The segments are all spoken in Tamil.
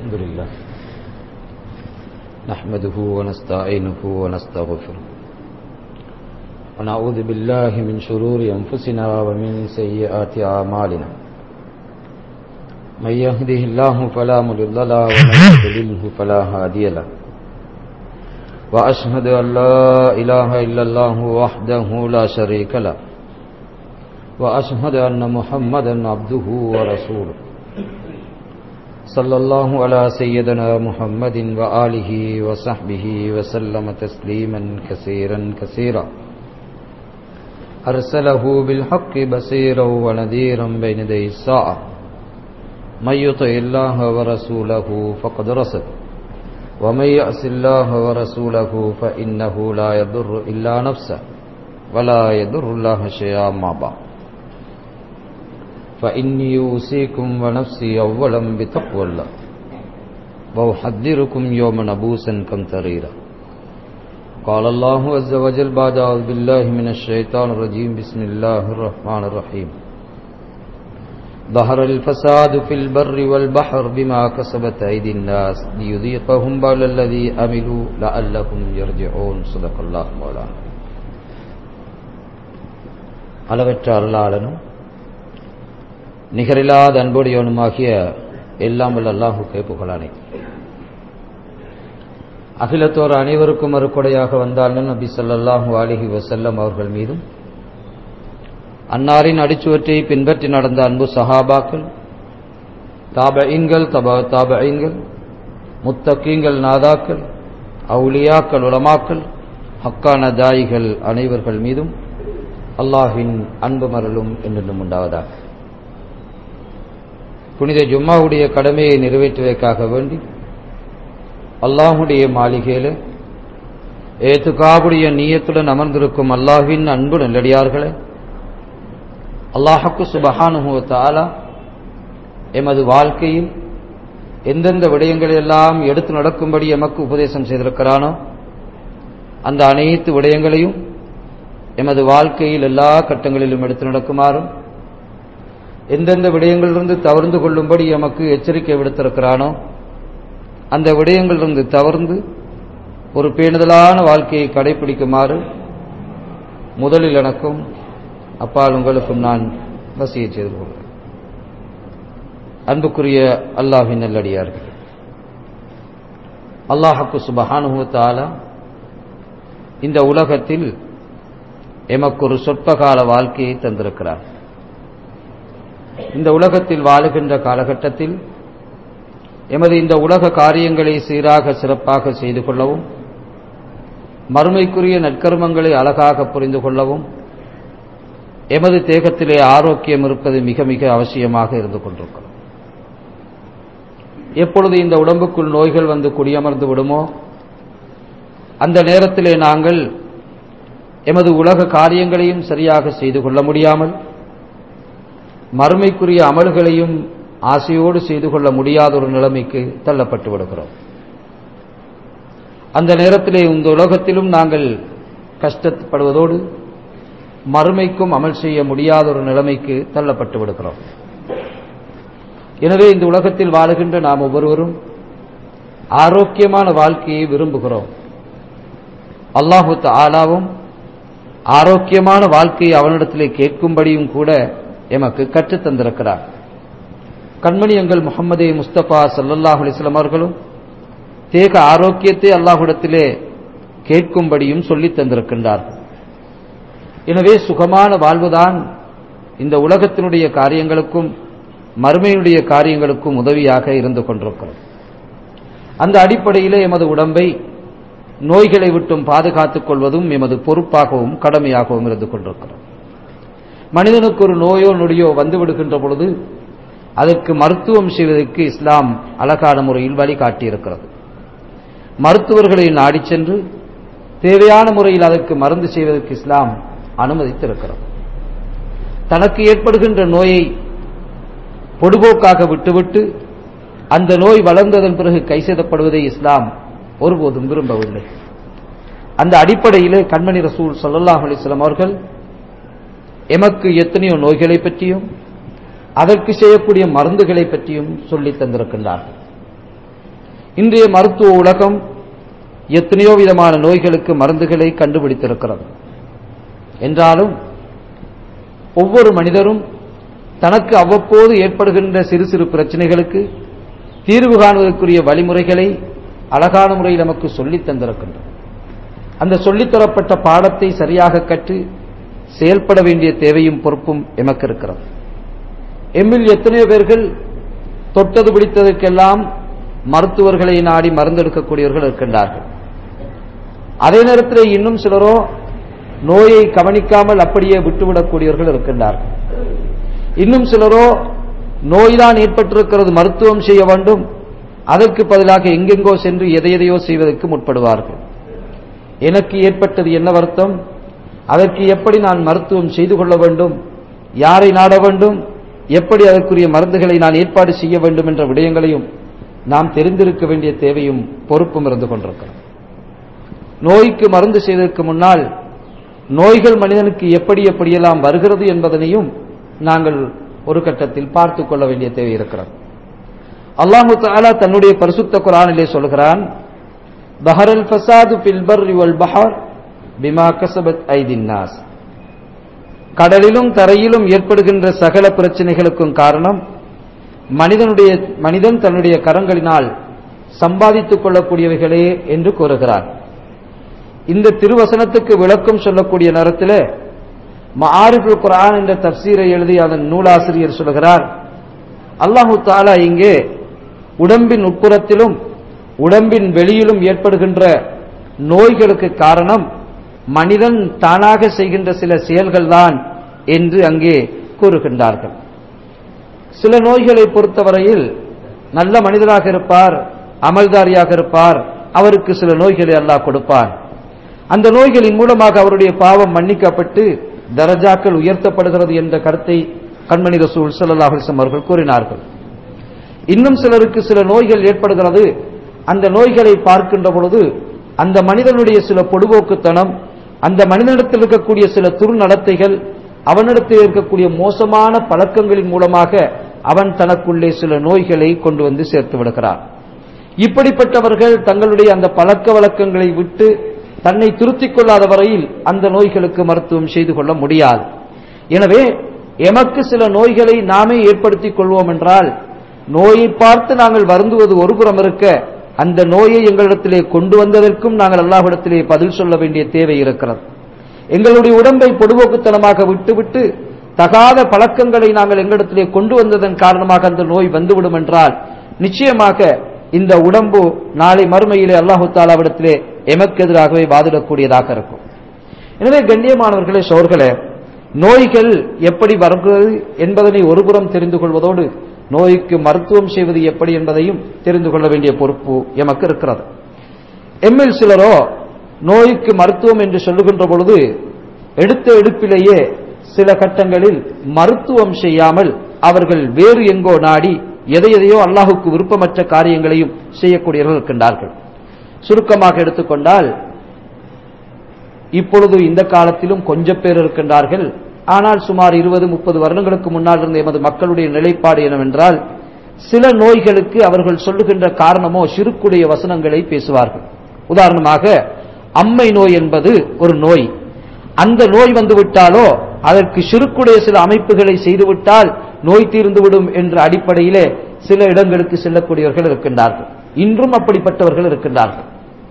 الحمد لله نحمده ونستعينه ونستغفره ونعوذ بالله من شرور أنفسنا ومن سيئات أعمالنا من يهده الله فلا مضل له ومن يضلله فلا هادي له وأشهد أن لا إله إلا الله وحده لا شريك له وأشهد أن محمدا عبده ورسوله صلى الله على سيدنا محمد وآله وصحبه وسلم تسليما كثيرا كثيرا أرسله بالحق بصيرا ونذيرا بين يدي الساعة من يطع الله ورسوله فقد رسل ومن يأس الله ورسوله فإنه لا يضر إلا نفسه ولا يضر الله شيئا ما بعد فإني أوصيكم ونفسي أولا بتقوى الله وأحذركم يوما نبوسا كمتريرا قال الله عز وجل بعد أعوذ بالله من الشيطان الرجيم بسم الله الرحمن الرحيم ظهر الفساد في البر والبحر بما كسبت أيدي الناس ليذيقهم بعض الذي أملوا لعلهم يرجعون صدق الله مولانا அளவற்ற அருளாளனும் நிகரில்லாத அன்புடையவனுமாகிய எல்லாம் வல்ல அல்லாஹுக்கே புகழானே அகிலத்தோர் அனைவருக்கும் மறுக்கொடையாக வந்தாலும் நபி ஸல்லல்லாஹு அலிஹி வசல்லம் அவர்கள் மீதும் அன்னாரின் அடிச்சுவற்றை பின்பற்றி நடந்த அன்பு சஹாபாக்கள் தாபஈன்கள் தபா தாபஈன்கள் முத்தக்கீங்கள் நாதாக்கள் அவுலியாக்கள் உலமாக்கள் ஹக்கான தாயிகள் அனைவர்கள் மீதும் அல்லாஹின் அன்பு மரலும் என்றென்றும் உண்டாவதாக புனித ஜும்மாவுடைய கடமையை நிறைவேற்றுவதற்காக வேண்டி அல்லாஹுடைய மாளிகையில் ஏத்துக்காவுடைய நீயத்துடன் அமர்ந்திருக்கும் அல்லாஹின் அன்பு நல்லடியார்களே அல்லாஹக்கு சுபஹானுவத்தாலா எமது வாழ்க்கையில் எந்தெந்த விடயங்களெல்லாம் எடுத்து நடக்கும்படி எமக்கு உபதேசம் செய்திருக்கிறானோ அந்த அனைத்து விடயங்களையும் எமது வாழ்க்கையில் எல்லா கட்டங்களிலும் எடுத்து நடக்குமாறும் எந்தெந்த விடயங்களிலிருந்து தவறுந்து கொள்ளும்படி எமக்கு எச்சரிக்கை விடுத்திருக்கிறானோ அந்த விடயங்களிலிருந்து தவறுந்து ஒரு பேணுதலான வாழ்க்கையை கடைபிடிக்குமாறு முதலில் எனக்கும் அப்பால் உங்களுக்கும் நான் வசிய செய்து கொள்கிறேன் அன்புக்குரிய அல்லாஹின் நல்லடியார்கள் அல்லாஹக்கு சுபஹானுவத்தால இந்த உலகத்தில் எமக்கு ஒரு சொற்பகால வாழ்க்கையை தந்திருக்கிறார் இந்த உலகத்தில் வாழுகின்ற காலகட்டத்தில் எமது இந்த உலக காரியங்களை சீராக சிறப்பாக செய்து கொள்ளவும் மறுமைக்குரிய நற்கர்மங்களை அழகாக புரிந்து கொள்ளவும் எமது தேகத்திலே ஆரோக்கியம் இருப்பது மிக மிக அவசியமாக இருந்து கொண்டிருக்கிறோம் எப்பொழுது இந்த உடம்புக்குள் நோய்கள் வந்து குடியமர்ந்து விடுமோ அந்த நேரத்திலே நாங்கள் எமது உலக காரியங்களையும் சரியாக செய்து கொள்ள முடியாமல் மறுமைக்குரிய அமல்களையும் ஆசையோடு செய்து கொள்ள முடியாத ஒரு நிலைமைக்கு தள்ளப்பட்டு விடுகிறோம் அந்த நேரத்திலே இந்த உலகத்திலும் நாங்கள் கஷ்டப்படுவதோடு மறுமைக்கும் அமல் செய்ய முடியாத ஒரு நிலைமைக்கு தள்ளப்பட்டு விடுகிறோம் எனவே இந்த உலகத்தில் வாழுகின்ற நாம் ஒவ்வொருவரும் ஆரோக்கியமான வாழ்க்கையை விரும்புகிறோம் அல்லாஹு ஆலாவும் ஆரோக்கியமான வாழ்க்கையை அவனிடத்திலே கேட்கும்படியும் கூட எமக்கு கற்றுத் தந்திருக்கிறார் கண்மணி எங்கள் முகமதே முஸ்தபா சல்லல்லாஹ் அலிஸ்லாம் அவர்களும் தேக ஆரோக்கியத்தை அல்லாஹுடத்திலே கேட்கும்படியும் சொல்லித் தந்திருக்கின்றார்கள் எனவே சுகமான வாழ்வுதான் இந்த உலகத்தினுடைய காரியங்களுக்கும் மறுமையினுடைய காரியங்களுக்கும் உதவியாக இருந்து கொண்டிருக்கிறது அந்த அடிப்படையிலே எமது உடம்பை நோய்களை விட்டும் பாதுகாத்துக் கொள்வதும் எமது பொறுப்பாகவும் கடமையாகவும் இருந்து கொண்டிருக்கிறது மனிதனுக்கு ஒரு நோயோ நொடியோ வந்துவிடுகின்ற பொழுது அதற்கு மருத்துவம் செய்வதற்கு இஸ்லாம் அழகான முறையில் வழிகாட்டியிருக்கிறது மருத்துவர்களை நாடி சென்று தேவையான முறையில் அதற்கு மருந்து செய்வதற்கு இஸ்லாம் அனுமதித்திருக்கிறது தனக்கு ஏற்படுகின்ற நோயை பொடுபோக்காக விட்டுவிட்டு அந்த நோய் வளர்ந்ததன் பிறகு கை செய்தப்படுவதை இஸ்லாம் ஒருபோதும் விரும்பவில்லை அந்த அடிப்படையிலே கண்மணி ரசூல் சல்லாஹ் அலிஸ்லாம் அவர்கள் எமக்கு எத்தனையோ நோய்களை பற்றியும் அதற்கு செய்யக்கூடிய மருந்துகளை பற்றியும் சொல்லி தந்திருக்கின்றார்கள் இன்றைய மருத்துவ உலகம் எத்தனையோ விதமான நோய்களுக்கு மருந்துகளை கண்டுபிடித்திருக்கிறது என்றாலும் ஒவ்வொரு மனிதரும் தனக்கு அவ்வப்போது ஏற்படுகின்ற சிறு சிறு பிரச்சனைகளுக்கு தீர்வு காணுவதற்குரிய வழிமுறைகளை அழகான முறையில் நமக்கு சொல்லித் தந்திருக்கின்றன அந்த சொல்லித்தரப்பட்ட பாடத்தை சரியாக கற்று செயல்பட வேண்டிய தேவையும் பொறுப்பும் எமக்கு இருக்கிறது எம்மில் எத்தனையோ பேர்கள் தொட்டது பிடித்ததற்கெல்லாம் மருத்துவர்களை நாடி மருந்தெடுக்கக்கூடியவர்கள் இருக்கின்றார்கள் அதே நேரத்தில் இன்னும் சிலரோ நோயை கவனிக்காமல் அப்படியே விட்டுவிடக்கூடியவர்கள் இருக்கின்றார்கள் இன்னும் சிலரோ நோய்தான் ஏற்பட்டிருக்கிறது மருத்துவம் செய்ய வேண்டும் அதற்கு பதிலாக எங்கெங்கோ சென்று எதையெதையோ செய்வதற்கு முற்படுவார்கள் எனக்கு ஏற்பட்டது என்ன வருத்தம் அதற்கு எப்படி நான் மருத்துவம் செய்து கொள்ள வேண்டும் யாரை நாட வேண்டும் எப்படி அதற்குரிய மருந்துகளை நான் ஏற்பாடு செய்ய வேண்டும் என்ற விடயங்களையும் நாம் தெரிந்திருக்க வேண்டிய தேவையும் பொறுப்பும் இருந்து கொண்டிருக்கிறோம் நோய்க்கு மருந்து செய்வதற்கு முன்னால் நோய்கள் மனிதனுக்கு எப்படி எப்படியெல்லாம் வருகிறது என்பதனையும் நாங்கள் ஒரு கட்டத்தில் பார்த்துக் கொள்ள வேண்டிய தேவை இருக்கிறது அல்லாஹு தாலா தன்னுடைய பரிசுத்த குரானிலே சொல்கிறான் பஹரல் ஃபசாது பில் பர்ரி வல் பஹர் பிமா கசபத் ஐதின் நாஸ் கடலிலும் தரையிலும் ஏற்படுகின்ற சகல பிரச்சனைகளுக்கும் காரணம் மனிதனுடைய மனிதன் தன்னுடைய கரங்களினால் சம்பாதித்துக் கொள்ளக்கூடியவைகளே என்று கூறுகிறார் இந்த திருவசனத்துக்கு விளக்கம் சொல்லக்கூடிய நேரத்தில் மாரிஃபுல் குரான் என்ற தப்சீரை எழுதி அதன் நூலாசிரியர் சொல்கிறார் அல்லாஹு தாலா இங்கே உடம்பின் உட்புறத்திலும் உடம்பின் வெளியிலும் ஏற்படுகின்ற நோய்களுக்கு காரணம் மனிதன் தானாக செய்கின்ற சில செயல்கள் தான் என்று அங்கே கூறுகின்றார்கள் சில நோய்களை பொறுத்தவரையில் நல்ல மனிதராக இருப்பார் அமல்தாரியாக இருப்பார் அவருக்கு சில நோய்களை அல்லாஹ் கொடுப்பார் அந்த நோய்களின் மூலமாக அவருடைய பாவம் மன்னிக்கப்பட்டு தரஜாக்கள் உயர்த்தப்படுகிறது என்ற கருத்தை கண்மணி ரசூல் சல்லாஹிசம் அவர்கள் கூறினார்கள் இன்னும் சிலருக்கு சில நோய்கள் ஏற்படுகிறது அந்த நோய்களை பார்க்கின்ற பொழுது அந்த மனிதனுடைய சில பொடுபோக்குத்தனம் அந்த மனிதனிடத்தில் இருக்கக்கூடிய சில துர்நடத்தைகள் அவனிடத்தில் இருக்கக்கூடிய மோசமான பழக்கங்களின் மூலமாக அவன் தனக்குள்ளே சில நோய்களை கொண்டு வந்து சேர்த்து விடுகிறான் இப்படிப்பட்டவர்கள் தங்களுடைய அந்த பழக்க வழக்கங்களை விட்டு தன்னை திருத்திக் கொள்ளாத வரையில் அந்த நோய்களுக்கு மருத்துவம் செய்து கொள்ள முடியாது எனவே எமக்கு சில நோய்களை நாமே ஏற்படுத்திக் கொள்வோம் என்றால் நோயை பார்த்து நாங்கள் வருந்துவது ஒரு புறம் இருக்க அந்த நோயை எங்களிடத்திலே கொண்டு வந்ததற்கும் நாங்கள் அல்லாஹிடத்திலே பதில் சொல்ல வேண்டிய தேவை இருக்கிறது எங்களுடைய உடம்பை பொடுபோக்குத்தனமாக விட்டுவிட்டு தகாத பழக்கங்களை நாங்கள் எங்களிடத்திலே கொண்டு வந்ததன் காரணமாக அந்த நோய் வந்துவிடும் என்றால் நிச்சயமாக இந்த உடம்பு நாளை மறுமையிலே அல்லாஹு தாலாவிடத்திலே எமக்கு எதிராகவே வாதிடக்கூடியதாக இருக்கும் எனவே கண்ணியமானவர்களே சோர்களே நோய்கள் எப்படி வருகிறது என்பதனை ஒருபுறம் தெரிந்து கொள்வதோடு நோய்க்கு மருத்துவம் செய்வது எப்படி என்பதையும் தெரிந்து கொள்ள வேண்டிய பொறுப்பு எமக்கு இருக்கிறது எம்மில் சிலரோ நோய்க்கு மருத்துவம் என்று சொல்லுகின்ற பொழுது எடுத்த எடுப்பிலேயே சில கட்டங்களில் மருத்துவம் செய்யாமல் அவர்கள் வேறு எங்கோ நாடி எதை எதையோ அல்லாஹுக்கு விருப்பமற்ற காரியங்களையும் செய்யக்கூடியவர்கள் இருக்கின்றார்கள் சுருக்கமாக எடுத்துக்கொண்டால் இப்பொழுது இந்த காலத்திலும் கொஞ்சம் பேர் இருக்கின்றார்கள் ஆனால் சுமார் இருபது முப்பது வருடங்களுக்கு முன்னால் இருந்த எமது மக்களுடைய நிலைப்பாடு என்னவென்றால் சில நோய்களுக்கு அவர்கள் சொல்லுகின்ற காரணமோ சிறுக்குடைய வசனங்களை பேசுவார்கள் உதாரணமாக அம்மை நோய் என்பது ஒரு நோய் அந்த நோய் வந்து விட்டாலோ அதற்கு சிறுக்குடைய சில அமைப்புகளை செய்துவிட்டால் நோய் தீர்ந்துவிடும் என்ற அடிப்படையிலே சில இடங்களுக்கு செல்லக்கூடியவர்கள் இருக்கின்றார்கள் இன்றும் அப்படிப்பட்டவர்கள் இருக்கின்றார்கள்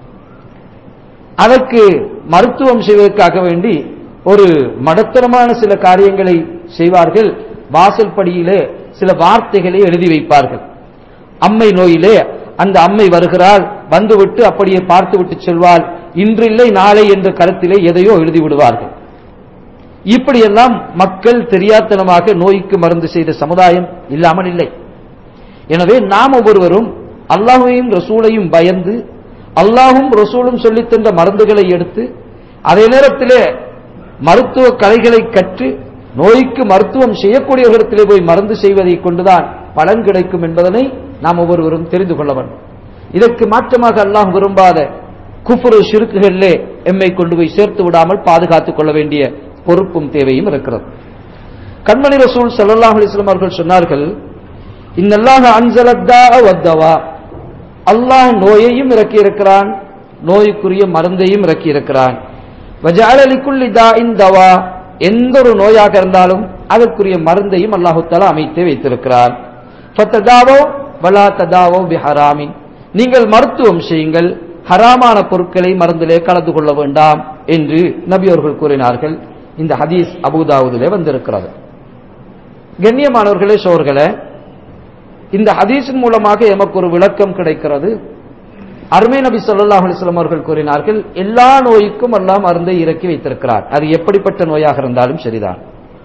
அதற்கு மருத்துவம் செய்வதற்காக வேண்டி ஒரு மடத்தனமான சில காரியங்களை செய்வார்கள் வாசல் படியிலே சில வார்த்தைகளை எழுதி வைப்பார்கள் அம்மை நோயிலே அந்த அம்மை வருகிறாள் வந்துவிட்டு அப்படியே பார்த்துவிட்டு செல்வாள் இன்றில்லை நாளை என்ற கருத்திலே எதையோ எழுதி விடுவார்கள் இப்படியெல்லாம் மக்கள் தெரியாத்தனமாக நோய்க்கு மருந்து செய்த சமுதாயம் இல்லாமல் இல்லை எனவே நாம் ஒவ்வொருவரும் அல்லாஹையும் ரசூலையும் பயந்து அல்லாஹும் ரசூலும் சொல்லித் தந்த மருந்துகளை எடுத்து அதே நேரத்திலே மருத்துவ கலைகளை கற்று நோய்க்கு மருத்துவம் செய்யக்கூடியவர்களிடத்திலே போய் மருந்து செய்வதை கொண்டுதான் பலன் கிடைக்கும் என்பதனை நாம் ஒவ்வொருவரும் தெரிந்து கொள்ள வேண்டும் இதற்கு மாற்றமாக அல்லாஹ் விரும்பாத குஃபுரு சிறுக்குகளிலே எம்மை கொண்டு போய் சேர்த்து விடாமல் பாதுகாத்துக் கொள்ள வேண்டிய பொறுப்பும் தேவையும் இருக்கிறது கண்மணி ரசூல் சல்லாஹ் அலிஸ்லாம் அவர்கள் சொன்னார்கள் இன்னல்லாக அன்சலத்தா வத்தவா அல்லாஹ் நோயையும் இறக்கி இருக்கிறான் நோய்க்குரிய மருந்தையும் இறக்கி இருக்கிறான் வஜாலலிக்குள் இதாயின் தவா எந்த ஒரு நோயாக இருந்தாலும் அதற்குரிய மருந்தையும் அல்லாஹு தாலா அமைத்து வைத்திருக்கிறான் ஃபத்ததாவோ வலா ததாவோ பிஹராமின் நீங்கள் மருத்துவம் செய்யுங்கள் ஹராமான பொருட்களை மருந்திலே கலந்து கொள்ள வேண்டாம் என்று நபி அவர்கள் கூறினார்கள் இந்த ஹதீஸ் அபுதாவுதிலே வந்திருக்கிறது கண்ணியமானவர்களே சோர்களே இந்த ஹதீஸின் மூலமாக எமக்கு ஒரு விளக்கம் கிடைக்கிறது அருமை நபி ஸல்லல்லாஹு அலைஹி வஸல்லம் அவர்கள் கூறினார்கள் எல்லா நோய்க்கும் எல்லாம் மருந்தை இறக்கி வைத்திருக்கிறார் அது எப்படிப்பட்ட நோயாக இருந்தாலும் சரிதான்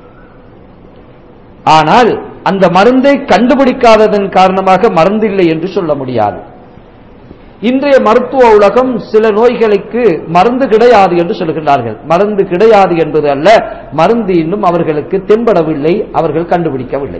ஆனால் அந்த மருந்தை கண்டுபிடிக்காததன் காரணமாக மருந்தில்லை என்று சொல்ல முடியாது இன்றைய மருத்துவ உலகம் சில நோய்களுக்கு மருந்து கிடையாது என்று சொல்கின்றார்கள் மருந்து கிடையாது என்பது அல்ல மருந்து இன்னும் அவர்களுக்கு தென்படவில்லை அவர்கள் கண்டுபிடிக்கவில்லை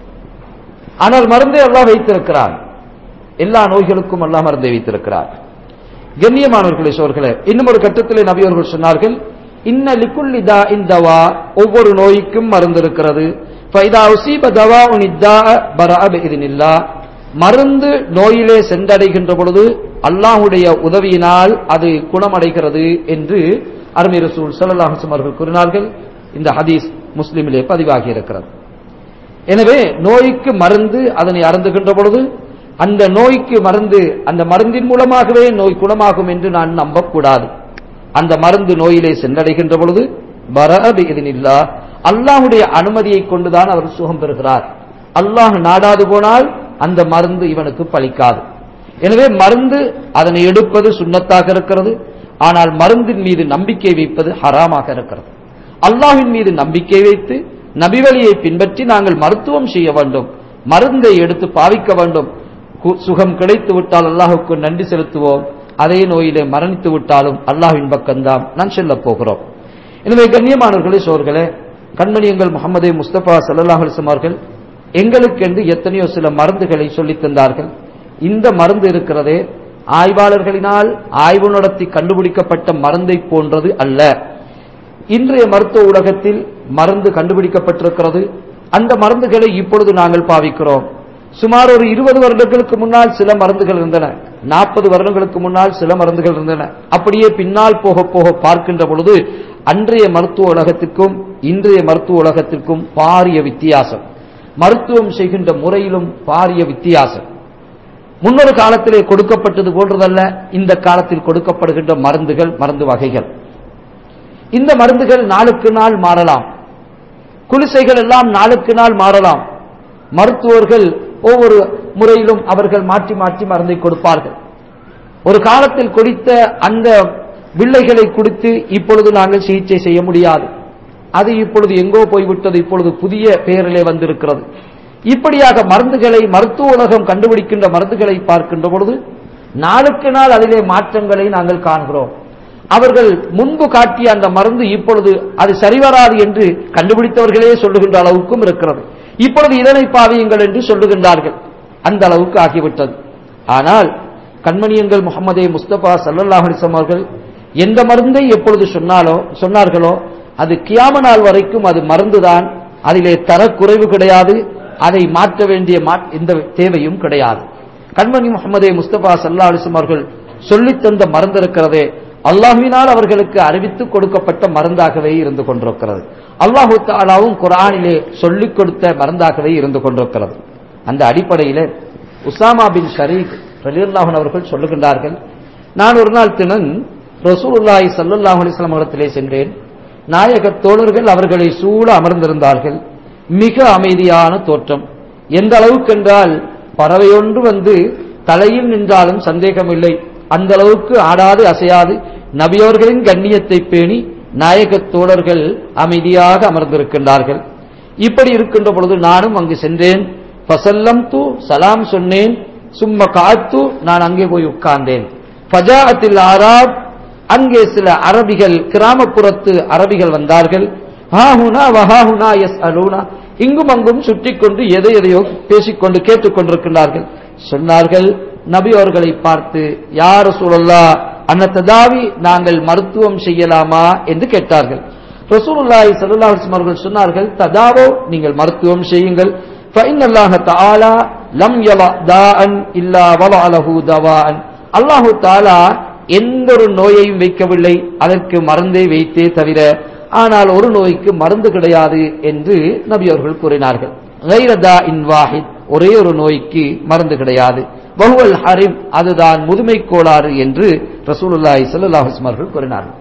ஆனால் மருந்தை எல்லாம் வைத்திருக்கிறார் எல்லா நோய்களுக்கும் எல்லாம் மருந்தை வைத்திருக்கிறார் கண்ணியமானவர்களே சோர்களே இன்னும் ஒரு கட்டத்திலே நபி அவர்கள் சொன்னார்கள் இன்ன லிக்குல்லி தா இந்தவா ஒவ்வொரு நோய்க்கும் மருந்து இருக்கிறது ஃபைதா உசீப தவா உனித்தா பரா பிஇذنில்லா மருந்து நோயிலே சென்றடைகின்ற பொழுது அல்லாஹ்வுடைய உதவியினால் அது குணமடைகிறது என்று அருமை ரசூல் ஸல்லல்லாஹு அலைஹி வஸல்லம் அவர்கள் கூறினார்கள் இந்த ஹதீஸ் முஸ்லிமிலே பதிவாகி இருக்கிறது எனவே நோய்க்கு மருந்து அதனை அருந்துகின்ற பொழுது அந்த நோய்க்கு மருந்து அந்த மருந்தின் மூலமாகவே நோய் குணமாகும் என்று நான் நம்பக்கூடாது அந்த மருந்து நோயிலே சென்றடைகின்ற பொழுது பரபி இதனில்லா அல்லாஹுடைய அனுமதியை கொண்டுதான் அவர் சுகம் பெறுகிறார் அல்லாஹ் நாடாது போனால் அந்த மருந்து இவனுக்கு பலிக்காது எனவே மருந்து அதனை எடுப்பது சுண்ணத்தாக இருக்கிறது ஆனால் மருந்தின் மீது நம்பிக்கை வைப்பது ஹராமாக இருக்கிறது அல்லாஹ்வின் மீது நம்பிக்கை வைத்து நபிவழியை பின்பற்றி நாங்கள் மருத்துவம் செய்ய வேண்டும் மருந்தை எடுத்து பாவிக்க வேண்டும் கு- சுகம் கிடைத்து விட்டால் அல்லாஹுக்கு நன்றி செலுத்துவோம் அதே நோயிலே மரணித்து விட்டாலும் அல்லாஹ்வின் பக்கம்தான் நான் செல்லப் போகிறோம் எனவே கண்ணியமானவர்களே சோர்களே கண்மணியங்கள் முகமது முஸ்தபா சல்லாஹ் அலிஸ்லாம் அவர்கள் எங்களுக்கென்று எத்தனையோ சில மருந்துகளை சொல்லித் தந்தார்கள் இந்த மருந்து இருக்கிறதே ஆய்வாளர்களினால் ஆய்வு நடத்தி கண்டுபிடிக்கப்பட்ட மருந்தை போன்றது அல்ல இன்றைய மருத்துவ உலகத்தில் மருந்து கண்டுபிடிக்கப்பட்டிருக்கிறது அந்த மருந்துகளை இப்பொழுது நாங்கள் பாவிக்கிறோம் சுமார் ஒரு இருபது வருடங்களுக்கு முன்னால் சில மருந்துகள் இருந்தன நாற்பது வருடங்களுக்கு முன்னால் சில மருந்துகள் இருந்தன அப்படியே பின்னால் போக போக பார்க்கின்ற பொழுது அன்றைய மருத்துவ உலகத்திற்கும் இன்றைய மருத்துவ உலகத்திற்கும் பாரிய வித்தியாசம் மருத்துவம் செய்கின்ற முறையிலும் பாரிய வித்தியாசம் முன்னொரு காலத்திலே கொடுக்கப்பட்டது போன்றதல்ல இந்த காலத்தில் கொடுக்கப்படுகின்ற மருந்துகள் மருந்து வகைகள் இந்த மருந்துகள் நாளுக்கு நாள் மாறலாம் குளிசைகள் எல்லாம் நாளுக்கு நாள் மாறலாம் மருத்துவர்கள் ஒவ்வொரு முறையிலும் அவர்கள் மாற்றி மாற்றி மருந்தை கொடுப்பார்கள் ஒரு காலத்தில் கொடுத்த அந்த வில்லைகளை கொடுத்து இப்பொழுது நாங்கள் சிகிச்சை செய்ய முடியாது அது இப்பொழுது எங்கோ போய்விட்டது இப்பொழுது புதிய பெயரிலே வந்திருக்கிறது இப்படியாக மருந்துகளை மருத்துவ உலகம் கண்டுபிடிக்கின்ற மருந்துகளை பார்க்கின்ற பொழுது நாளுக்கு நாள் அதிலே மாற்றங்களை நாங்கள் காண்கிறோம் அவர்கள் முன்பு காட்டிய அந்த மருந்து இப்பொழுது அது சரிவராது என்று கண்டுபிடித்தவர்களே சொல்லுகின்ற அளவுக்கும் இருக்கிறது இப்பொழுது இதனை பாவியுங்கள் என்று சொல்லுகின்றார்கள் அந்த அளவுக்கு ஆகிவிட்டது ஆனால் கண்மணியங்கள் முகமதே முஸ்தபா சல்லல்லாஹு அலைஹி வஸல்லம் அவர்கள் எந்த மருந்தை எப்பொழுது சொன்னாலோ சொன்னார்களோ அது கியாம நாள் வரைக்கும் அது மருந்துதான் அதிலே தரக்குறைவு கிடையாது அதை மாற்ற வேண்டிய மா- எந்த தேவையும் கிடையாது கண்மணி முகமதே முஸ்தபா சல்லா அலிஸ்லம் அவர்கள் சொல்லித் தந்த மருந்து இருக்கிறதே அல்லாஹுவினால் அவர்களுக்கு அறிவித்து கொடுக்கப்பட்ட மருந்தாகவே இருந்து கொண்டிருக்கிறது அல்லாஹு தாலாவும் குரானிலே சொல்லிக் கொடுத்த மருந்தாகவே இருந்து கொண்டிருக்கிறது அந்த அடிப்படையிலே உசாமா பின் ஷரீக் ரலியல்லாஹன் அவர்கள் சொல்லுகின்றார்கள் நான் ஒரு நாள் தினன் ரசூலுல்லாஹி ஸல்லல்லாஹு அலைஹி வஸல்லம் இடத்திலே சென்றேன் நாயக தோழர்கள் அவர்களை சூழ அமர்ந்திருந்தார்கள் மிக அமைதியான தோற்றம் எந்த அளவுக்கு என்றால் பறவையொன்று வந்து தலையில் நின்றாலும் சந்தேகமில்லை அந்த அளவுக்கு ஆடாது அசையாது நபியவர்களின் கண்ணியத்தை பேணி நாயக தோழர்கள் அமைதியாக அமர்ந்திருக்கின்றார்கள் இப்படி இருக்கின்ற பொழுது நானும் அங்கு சென்றேன் ஃபசல்லம் தூ சலாம் சொன்னேன் சும்ம காத்து நான் அங்கே போய் உட்கார்ந்தேன் ஃபஜாஅத்தில் ஆராப் அங்கே சில அரபிகள் கிராமப்புறத்து அரபிகள் வந்தார்கள் ஹாஹுனா வஹாஹுனா எஸ் அலூனா இங்கும் அங்கும் சுற்றி கொண்டு எதை எதையோ பேசிக்கொண்டு கேட்டுக்கொண்டிருக்கின்றார்கள் சொன்னார்கள் நபி அவர்களை பார்த்து யார் சூழல்லா அன்ன ததாவி நாங்கள் மருத்துவம் செய்யலாமா என்று கேட்டார்கள் ரசூலுல்லாஹி ஸல்லல்லாஹு அலைஹி வஸல்லம் அவர்கள் சொன்னார்கள் ததாவோ நீங்கள் மருத்துவம் செய்யுங்கள் ஃபைன் அல்லாஹ் தஆலா லம் யல தாஅன் இல்லா வலஅலஹு தவாஅன் அல்லாஹு தாலா எந்த ஒரு நோயையும் வைக்கவில்லை அதற்கு மருந்தை வைத்தே தவிர ஆனால் ஒரு நோய்க்கு மருந்து கிடையாது என்று நபி அவர்கள் கூறினார்கள் கைரதா இன் வாஹித் ஒரே ஒரு நோய்க்கு மருந்து கிடையாது வஹுவல் ஹரிம் அதுதான் முதுமை கோளாறு என்று ரசூலுல்லாஹி ஸல்லல்லாஹு அலைஹி வஸல்லம் கூறினார்கள்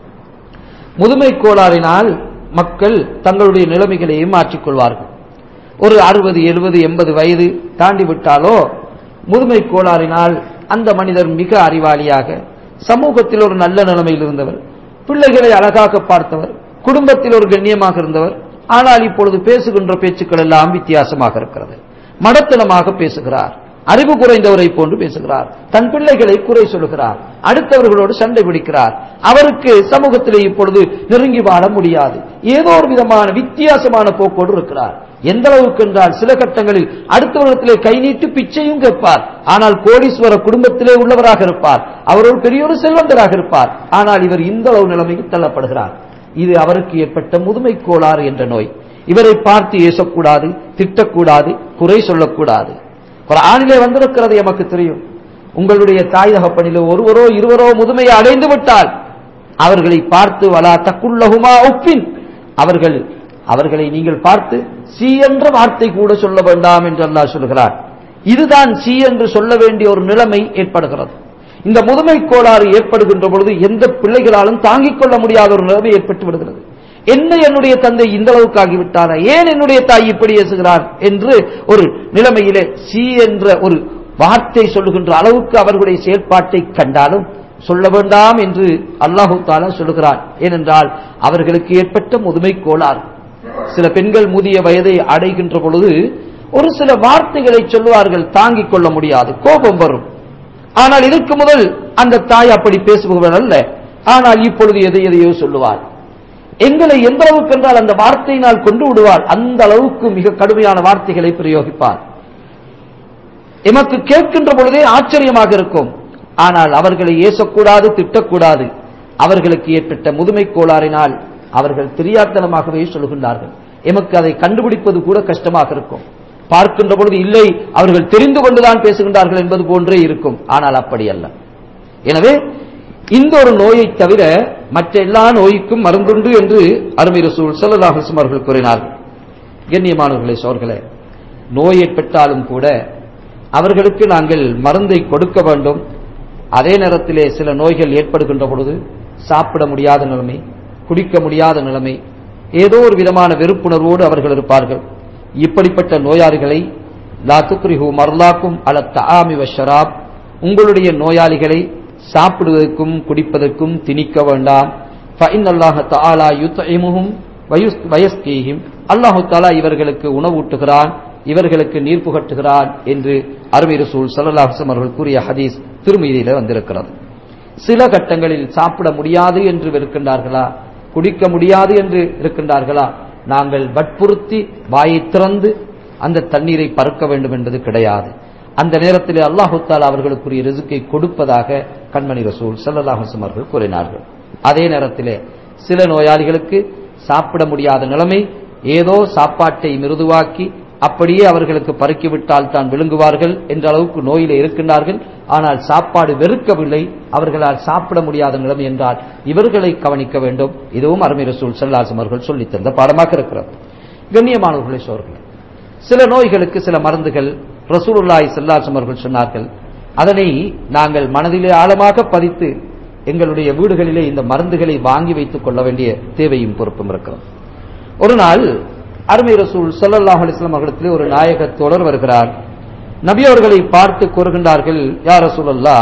முதுமை கோளாறினால் மக்கள் தங்களுடைய நிலைமைகளையும் மாற்றிக்கொள்வார்கள் ஒரு அறுபது எழுபது எண்பது வயது தாண்டி விட்டாலோ முதுமை கோளாறினால் அந்த மனிதர் மிக அறிவாளியாக சமூகத்தில் ஒரு நல்ல நிலைமையில் இருந்தவர் பிள்ளைகளை அழகாக பார்த்தவர் குடும்பத்தில் ஒரு கண்ணியமாக இருந்தவர் ஆனால் இப்பொழுது பேசுகின்ற பேச்சுக்கள் எல்லாம் வித்தியாசமாக இருக்கிறது மடத்தனமாக பேசுகிறார் அறிவு குறைந்தவரை போன்று பேசுகிறார் தன் பிள்ளைகளை குறை சொல்லுகிறார் அடுத்தவர்களோடு சண்டை பிடிக்கிறார் அவருக்கு சமூகத்திலே இப்பொழுது நெருங்கி வாழ முடியாது ஏதோ ஒரு விதமான வித்தியாசமான போக்கோடு இருக்கிறார் எந்த அளவுக்கு என்றால் சில கட்டங்களில் அடுத்தவரிடத்திலே கை நீட்டு பிச்சையும் கேட்பார் ஆனால் கோடீஸ்வர குடும்பத்திலே உள்ளவராக இருப்பார் அவர் ஒரு பெரிய ஒரு செல்வந்தராக இருப்பார் ஆனால் இவர் இந்த அளவு நிலைமைக்கு தள்ளப்படுகிறார் இது அவருக்கு ஏற்பட்ட முதுமை கோளாறு என்ற நோய் இவரை பார்த்து ஏசக்கூடாது திட்டக்கூடாது குறை சொல்லக்கூடாது ஆணிலே வந்திருக்கிறது எமக்கு தெரியும் உங்களுடைய தாய் தகப்பனிலோ ஒருவரோ இருவரோ முதுமையை அடைந்து விட்டால் அவர்களை பார்த்து வலா தக்குள்ளகுமா ஒப்பின் அவர்கள் அவர்களை நீங்கள் பார்த்து சி என்ற வார்த்தை கூட சொல்ல வேண்டாம் என்று அல்லாஹ் சொல்கிறார் இதுதான் சி என்று சொல்ல வேண்டிய ஒரு நிலைமை ஏற்படுகிறது இந்த முதுமை கோளாறு ஏற்படுகின்ற பொழுது எந்த பிள்ளைகளாலும் தாங்கிக் கொள்ள முடியாத ஒரு நிலைமை ஏற்பட்டு விடுகிறது என்ன என்னுடைய தந்தை இந்த அளவுக்கு ஆகிவிட்டாரா ஏன் என்னுடைய தாய் இப்படி பேசுகிறார் என்று ஒரு நிலைமையிலே சி என்ற ஒரு வார்த்தை சொல்லுகின்ற அளவுக்கு அவர்களுடைய செயல்பாட்டை கண்டாலும் சொல்ல வேண்டாம் என்று அல்லாஹு தாலா சொல்லுகிறார் ஏனென்றால் அவர்களுக்கு ஏற்பட்ட முதுமை கோளாறு சில பெண்கள் முதிய வயதை அடைகின்ற பொழுது ஒரு சில வார்த்தைகளை சொல்லுவார்கள் தாங்கிக் கொள்ள முடியாது கோபம் வரும் ஆனால் இதற்கு முதல் அந்த தாய் அப்படி பேசுபவர் அல்ல ஆனால் இப்பொழுது எதை எதையோ சொல்லுவார் எங்களை எந்த அளவுக்கு என்றால் அந்த வார்த்தையினால் கொண்டு விடுவார் அந்த அளவுக்கு மிக கடுமையான வார்த்தைகளை பிரயோகிப்பார் எமக்கு கேட்கின்ற பொழுதே ஆச்சரியமாக இருக்கும் ஆனால் அவர்களை ஏசக்கூடாது திட்டக்கூடாது அவர்களுக்கு ஏற்பட்ட முதுமை கோளாறினால் அவர்கள் தெரியாத்தனமாகவே சொல்கின்றார்கள் எமக்கு அதை கண்டுபிடிப்பது கூட கஷ்டமாக இருக்கும் பார்க்கின்ற பொழுது இல்லை அவர்கள் தெரிந்து கொண்டுதான் பேசுகின்றார்கள் என்பது போன்றே இருக்கும் ஆனால் அப்படி அல்ல எனவே இந்த ஒரு நோயை தவிர மற்ற எல்லா நோய்க்கும் மருந்துண்டு என்று அருமை ரசூல் சல்லாஹம் அவர்கள் கூறினார்கள் கண்ணியமானவர்களே சோர்களே நோய் ஏற்பட்டாலும் கூட அவர்களுக்கு நாங்கள் மருந்தை கொடுக்க வேண்டும் அதே நேரத்திலே சில நோய்கள் ஏற்படுகின்ற பொழுது சாப்பிட முடியாத நிலைமை குடிக்க முடியாத நிலைமை ஏதோ ஒரு விதமான வெறுப்புணர்வோடு அவர்கள் இருப்பார்கள் இப்படிப்பட்ட நோயாளிகளை லா துக்ரிஹு மர்லாக்கும் அல தஆமி வஷராப் உங்களுடைய நோயாளிகளை சாப்பிடுவதற்கும் குடிப்பதற்கும் திணிக்க வேண்டாம் ஃபஇன் அல்லாஹ் தஆலா யுத்இமுஹும் வயஸ்கீஹிம் அல்லாஹு தஆலா இவர்களுக்கு உணவூட்டுகிறான் இவர்களுக்கு நீர் புகட்டுகிறான் என்று அருமை ரசூல் ஸல்லல்லாஹு அலைஹி அவர்கள் கூறிய ஹதீஸ் திருமீதியில வந்திருக்கிறது சில கட்டங்களில் சாப்பிட முடியாது என்று இருக்கின்றார்களா குடிக்க முடியாது என்று இருக்கின்றார்களா நாங்கள் வற்புறுத்தி வாயை திறந்து அந்த தண்ணீரை பறக்க வேண்டும் என்பது கிடையாது அந்த நேரத்தில் அல்லாஹு தாலா அவர்களுக்குரிய ரிசுக்கை கொடுப்பதாக கண்மணி ரசூல் சல்லாஹம் அவர்கள் கூறினார்கள் அதே நேரத்திலே சில நோயாளிகளுக்கு சாப்பிட முடியாத நிலைமை ஏதோ சாப்பாட்டை மிருதுவாக்கி அப்படியே அவர்களுக்கு பறக்கிவிட்டால் தான் விழுங்குவார்கள் என்ற அளவுக்கு நோயிலே இருக்கின்றார்கள் ஆனால் சாப்பாடு வெறுக்கவில்லை அவர்களால் சாப்பிட முடியாத நிலைமை என்றால் இவர்களை கவனிக்க வேண்டும் இதுவும் அருமை ரசூல் சல்லாசம் அவர்கள் சொல்லித் தந்த பாடமாக இருக்கிறது கண்ணியமானவர்களை சோர்கள் சில நோய்களுக்கு சில மருந்துகள் ரசூலுல்லாய் சல்லாசம் அவர்கள் சொன்னார்கள் அதனை நாங்கள் மனதிலே ஆழமாக பதித்து எங்களுடைய வீடுகளிலே இந்த மருந்துகளை வாங்கி வைத்துக் கொள்ள வேண்டிய தேவையும் பொறுப்பும் இருக்கிறது ஒரு நாள் அருமை ரசூல் சல்லாஹ் அலிஸ்லாம் அவர்களிடத்திலே ஒரு நாயக தொடர் வருகிறார் நபி அவர்களை பார்த்து கூறுகின்றார்கள் யார் ரசூலல்லா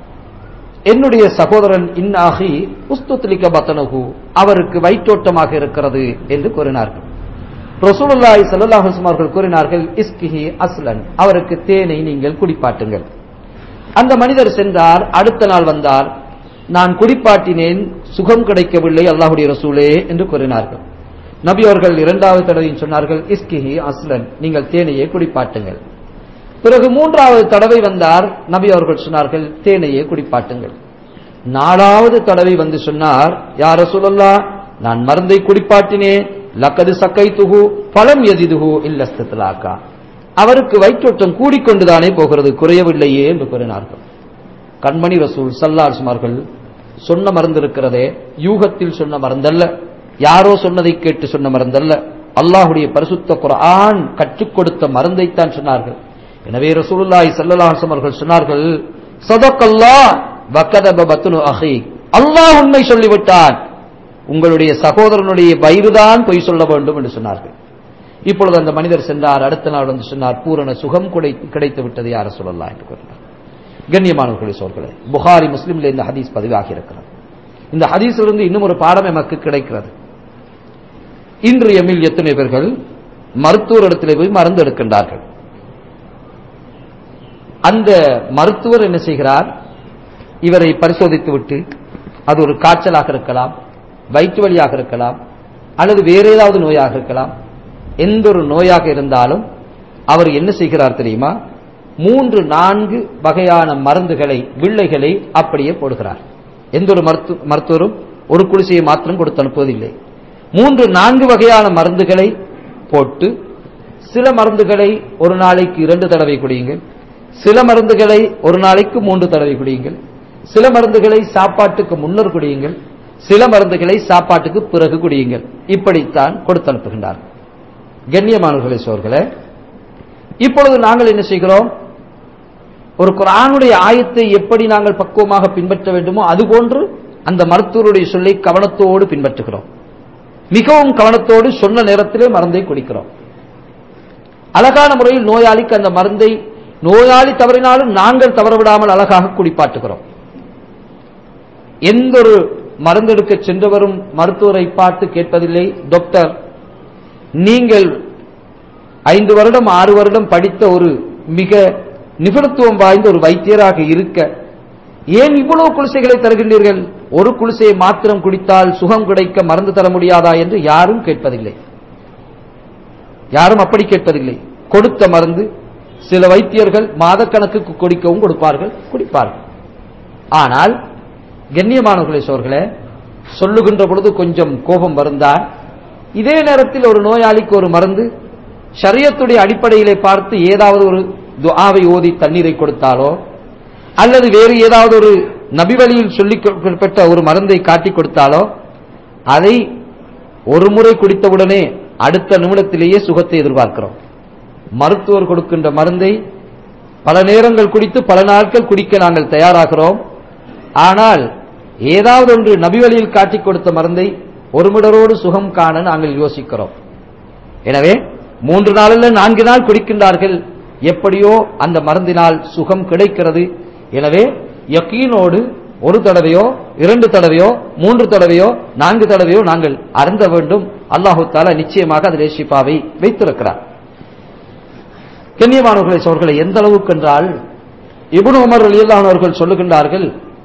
என்னுடைய சகோதரன் இன்னாகி உஸ்துத்லிக்க பத்தனகு அவருக்கு வயிற்றோட்டமாக இருக்கிறது என்று கூறினார்கள் ரசூலுல்லாஹி ஸல்லல்லாஹு அலைஹி அவர்கள் கூறினார்கள் இஸ்கிஹி அஸ்லன் அவருக்கு தேனை நீங்கள் குடிப்பாட்டுங்கள் அந்த மனிதர் சென்றார் அடுத்த நாள் வந்தார் நான் குடிப்பாட்டினேன் சுகம் கிடைக்கவில்லை அல்லாஹுடைய ரசூலே என்று கூறினார்கள் நபி அவர்கள் இரண்டாவது தடவையும் சொன்னார்கள் இஸ்கிஹி அஸ்லன் நீங்கள் தேனையே குடிப்பாட்டுங்கள் பிறகு மூன்றாவது தடவை வந்தார் நபி அவர்கள் சொன்னார்கள் தேனையே குடிப்பாட்டுங்கள் நாலாவது தடவை வந்து சொன்னார் யார சொல்லல்லா நான் மருந்தை குடிப்பாட்டினேன் லக்கது சக்கை துகு பலம் எதிதுகு இல்லஸ்தலாக்கா அவருக்கு வயிற்றோட்டம் கூடிக்கொண்டுதானே போகிறது குறையவில்லையே என்று கூறினார்கள் கண்மணி ரசூல் சல்லாஸ்மார்கள் சொன்ன மருந்து இருக்கிறதே யூகத்தில் சொன்ன மருந்தல்ல யாரோ சொன்னதை கேட்டு சொன்ன மருந்தல்ல அல்லாஹுடைய பரிசுத்த குர்ஆன் கற்றுக் கொடுத்த மருந்தைத்தான் சொன்னார்கள் எனவே ரசூலுல்லாஹி ஸல்லல்லாஹு அவர்கள் சொன்னார்கள் சதக்கல்லா வக்கதப பத்னு அஹி அல்லாஹ் உண்மை சொல்லிவிட்டான் உங்களுடைய சகோதரனுடைய வயிறுதான் பொய் சொல்ல வேண்டும் என்று சொன்னார்கள் இப்பொழுது அந்த மனிதர் சென்றார் அடுத்த நாள் வந்து சொன்னார் பூரண சுகம் கிடைத்து விட்டது யார சொல்லலாம் என்று கூறினார் கண்ணியமானவர்களே சோர்களே புகாரி முஸ்லிம்ல இந்த ஹதீஸ் பதிவாகி இருக்கிறது இந்த ஹதீஸிலிருந்து இன்னும் ஒரு பாடம் எமக்கு கிடைக்கிறது இன்று எம்மில் எத்தனை பேர்கள் மருத்துவர் இடத்திலே போய் மருந்து எடுக்கின்றார்கள் அந்த மருத்துவர் என்ன செய்கிறார் இவரை பரிசோதித்து விட்டு அது ஒரு காய்ச்சலாக இருக்கலாம் வயிற்று வலியாக இருக்கலாம் அல்லது வேற ஏதாவது நோயாக இருக்கலாம் எந்த ஒரு நோயாக இருந்தாலும் அவர் என்ன செய்கிறார் தெரியுமா மூன்று நான்கு வகையான மருந்துகளை வில்லைகளை அப்படியே போடுகிறார் எந்த ஒரு மருத்துவரும் ஒரு குடிசையை மாத்திரம் கொடுத்து அனுப்புவதில்லை மூன்று நான்கு வகையான மருந்துகளை போட்டு சில மருந்துகளை ஒரு நாளைக்கு இரண்டு தடவை குடியுங்கள் சில மருந்துகளை ஒரு நாளைக்கு மூன்று தடவை குடியுங்கள் சில மருந்துகளை சாப்பாட்டுக்கு முன்னர் குடியுங்கள் சில மருந்துகளை சாப்பாட்டுக்கு பிறகு குடியுங்கள் இப்படித்தான் கொடுத்து அனுப்புகின்றார் கண்ணியமானவர்களே சோர்களே இப்பொழுது நாங்கள் என்ன செய்கிறோம் ஒரு குரானுடைய ஆயத்தை எப்படி நாங்கள் பக்குவமாக பின்பற்ற வேண்டுமோ அதுபோன்று அந்த மருத்துவருடைய சொல்லை கவனத்தோடு பின்பற்றுகிறோம் மிகவும் கவனத்தோடு சொன்ன நேரத்திலே மருந்தை குடிக்கிறோம் அழகான முறையில் நோயாளிக்கு அந்த மருந்தை நோயாளி தவறினாலும் நாங்கள் தவறவிடாமல் அழகாக குடிப்பாட்டுகிறோம் எந்த ஒரு மருந்தெடுக்க சென்றவரும் மருத்துவரை பார்த்து கேட்பதில்லை டாக்டர் நீங்கள் ஐந்து வருடம் ஆறு வருடம் படித்த ஒரு மிக நிபுணத்துவம் வாய்ந்த ஒரு வைத்தியராக இருக்க ஏன் இவ்வளவு குளிசைகளை தருகின்றீர்கள் ஒரு குளிசையை மாத்திரம் குடித்தால் சுகம் கிடைக்க மருந்து தர முடியாதா என்று யாரும் கேட்பதில்லை யாரும் அப்படி கேட்பதில்லை கொடுத்த மருந்து சில வைத்தியர்கள் மாதக்கணக்குக்கு கொடுக்கவும் கொடுப்பார்கள் குடிப்பார்கள் ஆனால் கண்ணியமானவர்களே சோர்களே சொல்லுகின்ற பொழுது கொஞ்சம் கோபம் வருந்தால் இதே நேரத்தில் ஒரு நோயாளிக்கு ஒரு மருந்து ஷரியத்துடைய அடிப்படையிலே பார்த்து ஏதாவது ஒரு துஆவை ஓதி தண்ணீரை கொடுத்தாலோ அல்லது வேறு ஏதாவது ஒரு நபிவழியில் சொல்லி பெற்ற ஒரு மருந்தை காட்டி கொடுத்தாலோ அதை ஒரு முறை குடித்தவுடனே அடுத்த நிமிடத்திலேயே சுகத்தை எதிர்பார்க்கிறோம் மருத்துவர் கொடுக்கின்ற மருந்தை பல நேரங்கள் குடித்து பல நாட்கள் குடிக்க நாங்கள் தயாராகிறோம் ஆனால் ஏதாவது ஒன்று நபிவழியில் காட்டிக் கொடுத்த மருந்தை ஒரு மிடரோடு சுகம் காண நாங்கள் யோசிக்கிறோம் எனவே மூன்று நாளில் நான்கு நாள் குடிக்கின்றார்கள் எப்படியோ அந்த மருந்தினால் சுகம் கிடைக்கிறது எனவே யக்கீனோடு ஒரு தடவையோ இரண்டு தடவையோ மூன்று தடவையோ நான்கு தடவையோ நாங்கள் அருந்த வேண்டும் அல்லாஹு தாலா நிச்சயமாக அதிலே ஷிஃபாவை வைத்திருக்கிறார் கண்ணியமானவர்களை அவர்களை எந்த அளவுக்கு என்றால் இபுன் உமர் அலியல்லானவர்கள் சொல்லுகின்றார்கள்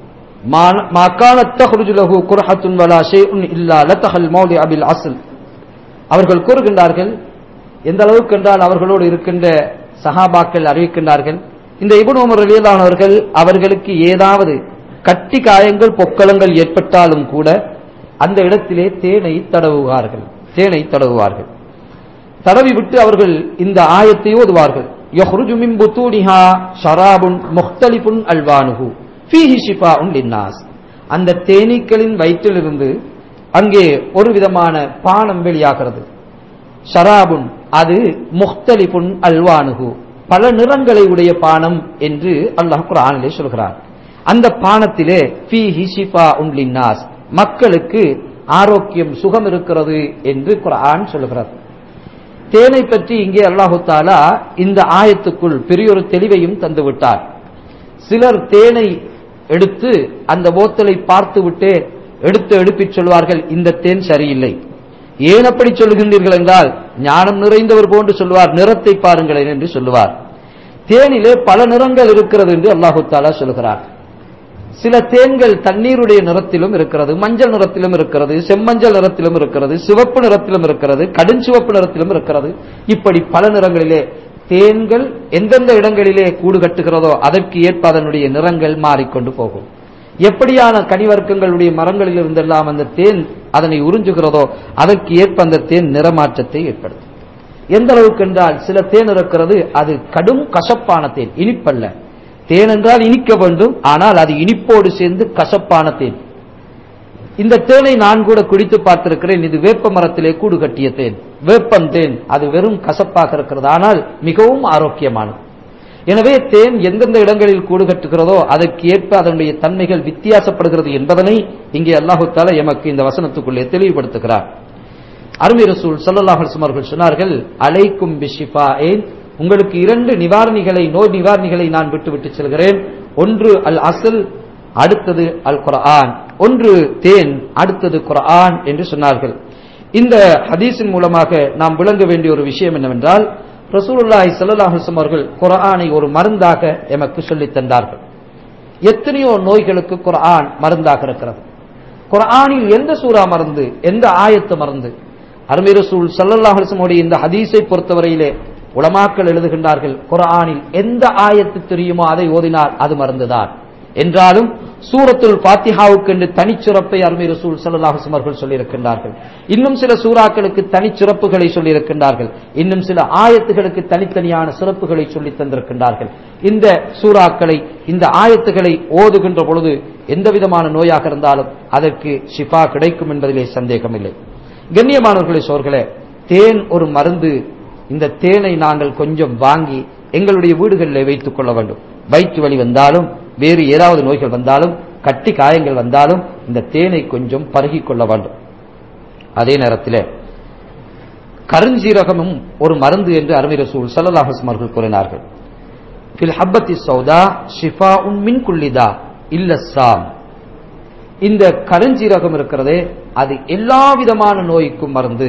அவர்கள் கூறுகின்றார்கள் எந்த அளவுக்கு என்றால் அவர்களோடு இருக்கின்ற சஹாபாக்கள் அறிவிக்கின்றார்கள் இந்த இபுன் உமர் அலியல்லானவர்கள் அவர்களுக்கு ஏதாவது கட்டி காயங்கள் பொக்களங்கள் ஏற்பட்டாலும் கூட அந்த இடத்திலே தேனை தடவுவார்கள் தேனை தடவுவார்கள் தடவி விட்டு அவர்கள் இந்த ஆயத்தை ஓதுவார்கள் யஹ்ருஜு மின் புத்தூனிஹா ஷராபுன் முக்தலிபுன் அல்வானுஹு ஃபீஹி ஷிஃபாஉன் லின்னாஸ் அந்த தேனீக்களின் வயிற்றிலிருந்து அங்கே ஒரு விதமான பானம் வெளியாகிறது ஷராபுன் அது முக்தலிபுன் அல்வானுஹு பல நிறங்களை உடைய பானம் என்று அல்லாஹ் குர்ஆனிலே சொல்கிறார் அந்த பானத்திலே ஃபீஹி ஷிஃபாஉன் லின்னாஸ் மக்களுக்கு ஆரோக்கியம் சுகம் இருக்கிறது என்று குர்ஆன் சொல்கிறது தேனை பற்றி இங்கே அல்லாஹு தாலா இந்த ஆயத்துக்குள் பெரியொரு தெளிவையும் தந்து விட்டார் சிலர் தேனை எடுத்து அந்த போத்தலை பார்த்து விட்டு எடுத்து எடுப்பிச் சொல்வார்கள் இந்த தேன் சரியில்லை ஏன் அப்படி சொல்லுகின்றீர்கள் என்றால் ஞானம் நிறைந்தவர் போன்று சொல்வார் நிறத்தை பாருங்களேன் என்று சொல்லுவார் தேனிலே பல நிறங்கள் இருக்கிறது என்று அல்லாஹு தாலா சொல்கிறார் சில தேன்கள் தண்ணீருடைய நிறத்திலும் இருக்கிறது மஞ்சள் நிறத்திலும் இருக்கிறது செம்மஞ்சள் நிறத்திலும் இருக்கிறது சிவப்பு நிறத்திலும் இருக்கிறது கடுஞ்சிவப்பு நிறத்திலும் இருக்கிறது இப்படி பல நிறங்களிலே தேன்கள் எந்தெந்த இடங்களிலே கூடு கட்டுகிறதோ அதற்கு ஏற்ப அதனுடைய நிறங்கள் மாறிக்கொண்டு போகும் எப்படியான கனிவர்க்கங்களுடைய மரங்களில் இருந்தெல்லாம் அந்த தேன் அதனை உறிஞ்சுகிறதோ அதற்கு ஏற்ப அந்த தேன் நிறமாற்றத்தை ஏற்படுத்தும் எந்த அளவுக்கு என்றால் சில தேன் இருக்கிறது அது கடும் கசப்பான தேன் இனிப்பல்ல தேன் என்றால் இனிக்க வேண்டும் ஆனால் அது இனிப்போடு சேர்ந்து கசப்பான தேன் இந்த தேனை நான் கூட குடித்து பார்த்திருக்கிறேன் இது வேப்ப மரத்திலே கூடு கட்டிய தேன் வேப்பம் தேன் அது வெறும் கசப்பாக இருக்கிறது ஆனால் மிகவும் ஆரோக்கியமானது எனவே தேன் எந்தெந்த இடங்களில் கூடு கட்டுகிறதோ அதற்கு ஏற்ப அதனுடைய தன்மைகள் வித்தியாசப்படுகிறது என்பதனை இங்கே அல்லாஹு தாலா எமக்கு இந்த வசனத்துக்குள்ளே தெளிவுபடுத்துகிறார் அருமை ரசூல் சல்லல்லாஹு அலைஹி வஸல்லம் அவர்கள் சொன்னார்கள் அலைக்கும் பிஷிஃபாஏன் உங்களுக்கு இரண்டு நிவாரணிகளை நோய் நிவாரணிகளை நான் விட்டு விட்டு செல்கிறேன் ஒன்று அல் அசல் அடுத்தது அல் குர்ஆன் ஒன்று தேன் அடுத்தது குர்ஆன் என்று சொன்னார்கள் இந்த ஹதீஸின் மூலமாக நாம் விளங்க வேண்டிய ஒரு விஷயம் என்னவென்றால் ரசூலுல்லாஹி ஸல்லல்லாஹு அலைஹி வஸல்லம் அவர்கள் குர்ஆனை ஒரு மருந்தாக எமக்கு சொல்லித் தந்தார்கள் எத்தனையோ நோய்களுக்கு குர்ஆன் மருந்தாக இருக்கிறது குர்ஆனில் எந்த சூரா மருந்து எந்த ஆயத்து மருந்து அருமை ரசூல் ஸல்லல்லாஹு அலைஹி வஸல்லம் இந்த ஹதீஸை பொறுத்தவரையிலே உலமாக்கள் எழுதுகின்றார்கள் குர்ஆனில் எந்த ஆயத்து தெரியுமோ அதை ஓதினால் அது மருந்துதான் என்றாலும் சூரத்துல் பாத்திஹாவுக்கு என்று தனிச்சிறப்பை அருமை ரசூல் ஸல்லல்லாஹு அலைஹி அவர்கள் சொல்லியிருக்கின்றார்கள் இன்னும் சில சூறாக்களுக்கு தனிச்சிறப்புகளை சொல்லியிருக்கின்றார்கள் இன்னும் சில ஆயத்துகளுக்கு தனித்தனியான சிறப்புகளை சொல்லி தந்திருக்கின்றார்கள் இந்த சூறாக்களை இந்த ஆயத்துகளை ஓதுகின்ற பொழுது எந்த விதமான நோயாக இருந்தாலும் அதற்கு ஷிஃபா கிடைக்கும் என்பதிலே சந்தேகமில்லை கண்ணியமானவர்களே சோர்களே தேன் ஒரு மருந்து இந்த தேனை நாங்கள் கொஞ்சம் வாங்கி எங்களுடைய வீடுகளில் வைத்துக் கொள்ள வேண்டும் வயிற்று வலி வந்தாலும் வேறு ஏதாவது நோய்கள் வந்தாலும் கட்டி காயங்கள் வந்தாலும் இந்த தேனை கொஞ்சம் பருகிக் கொள்ள வேண்டும் அதே நேரத்தில் கருஞ்சீரகமும் ஒரு மருந்து என்று அருமை ரசூல் சல்லாஹஸ் அவர்கள் கூறினார்கள் ஃபில் ஹப்பத்தி சௌதா ஷிஃபா உன் மின் குல்லிதா இல்ல சாம் இந்த கருஞ்சீரகம் இருக்கிறதே அது எல்லா விதமான நோய்க்கும் மருந்து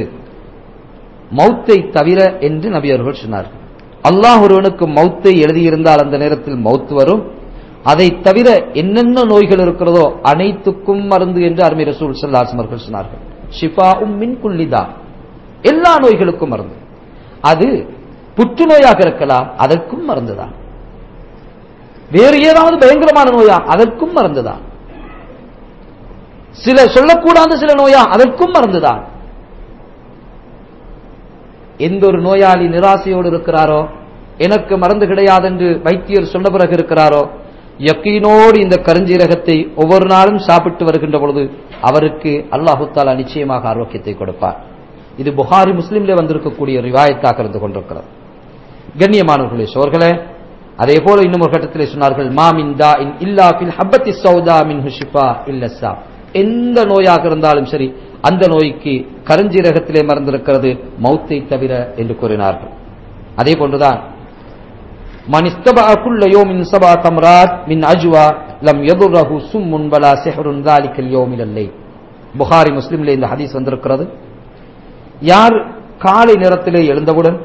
மௌத்தை தவிர என்று நபி அவர்கள் சொன்னார்கள் அல்லாஹ் ஒருவனுக்கு மௌத்தை எழுதியிருந்தால் அந்த நேரத்தில் மௌத்து வரும் அதை தவிர என்னென்ன நோய்கள் இருக்கிறதோ அனைத்துக்கும் மருந்து என்று அருமை ரசூல் சல்லாசம் அவர்கள் சொன்னார்கள் ஷிஃபா உம் மின் குல்லிதா எல்லா நோய்களுக்கும் மருந்து அது புற்றுநோயாக இருக்கலாம் அதற்கும் மருந்துதான் வேறு ஏதாவது பயங்கரமான நோயா அதற்கும் மருந்துதான் சில சொல்லக்கூடாத சில நோயா அதற்கும் மருந்துதான் எந்த ஒரு நோயாளி நிராசையோடு இருக்கிறாரோ எனக்கு மருந்து கிடையாது என்று வைத்தியர் சொன்ன பிறகு இருக்கிறாரோ யக்கீனோடு இந்த கருஞ்சீரகத்தை ஒவ்வொரு நாளும் சாப்பிட்டு வருகின்ற பொழுது அவருக்கு அல்லாஹு தாலா நிச்சயமாக ஆரோக்கியத்தை கொடுப்பார் இது புகாரி முஸ்லீம்ல வந்திருக்கக்கூடிய ரிவாயத்தாக இருந்து கொண்டிருக்கிறது கண்ணியமானவர்களே சோர்களே அதே போல இன்னும் ஒரு கட்டத்திலே சொன்னார்கள் மாமின் தா இன் இல்லா பில் ஹப்பத்தி சௌதா மின் ஹுஷிஃபா இல்லஸ்ஸா எந்த நோயாக இருந்தாலும் சரி அந்த நோய்க்கு கருஞ்சீரகத்திலே மறந்திருக்கிறது மௌத்தை தவிர என்று கூறினார்கள் அதே போன்றுதான் மன் இஸ்தபா குல்ல யோமின் சபா தம்ராத் மின் அஜ்வா லம் யதுர்ரஹு சும்முன் வலா சிஹ்ருன் தாலிக்கல் யோமில் அல்லை புகாரி முஸ்லிம்ல இந்த ஹதீஸ் வந்திருக்கிறது யார் காலை நேரத்திலே எழுந்தவுடன்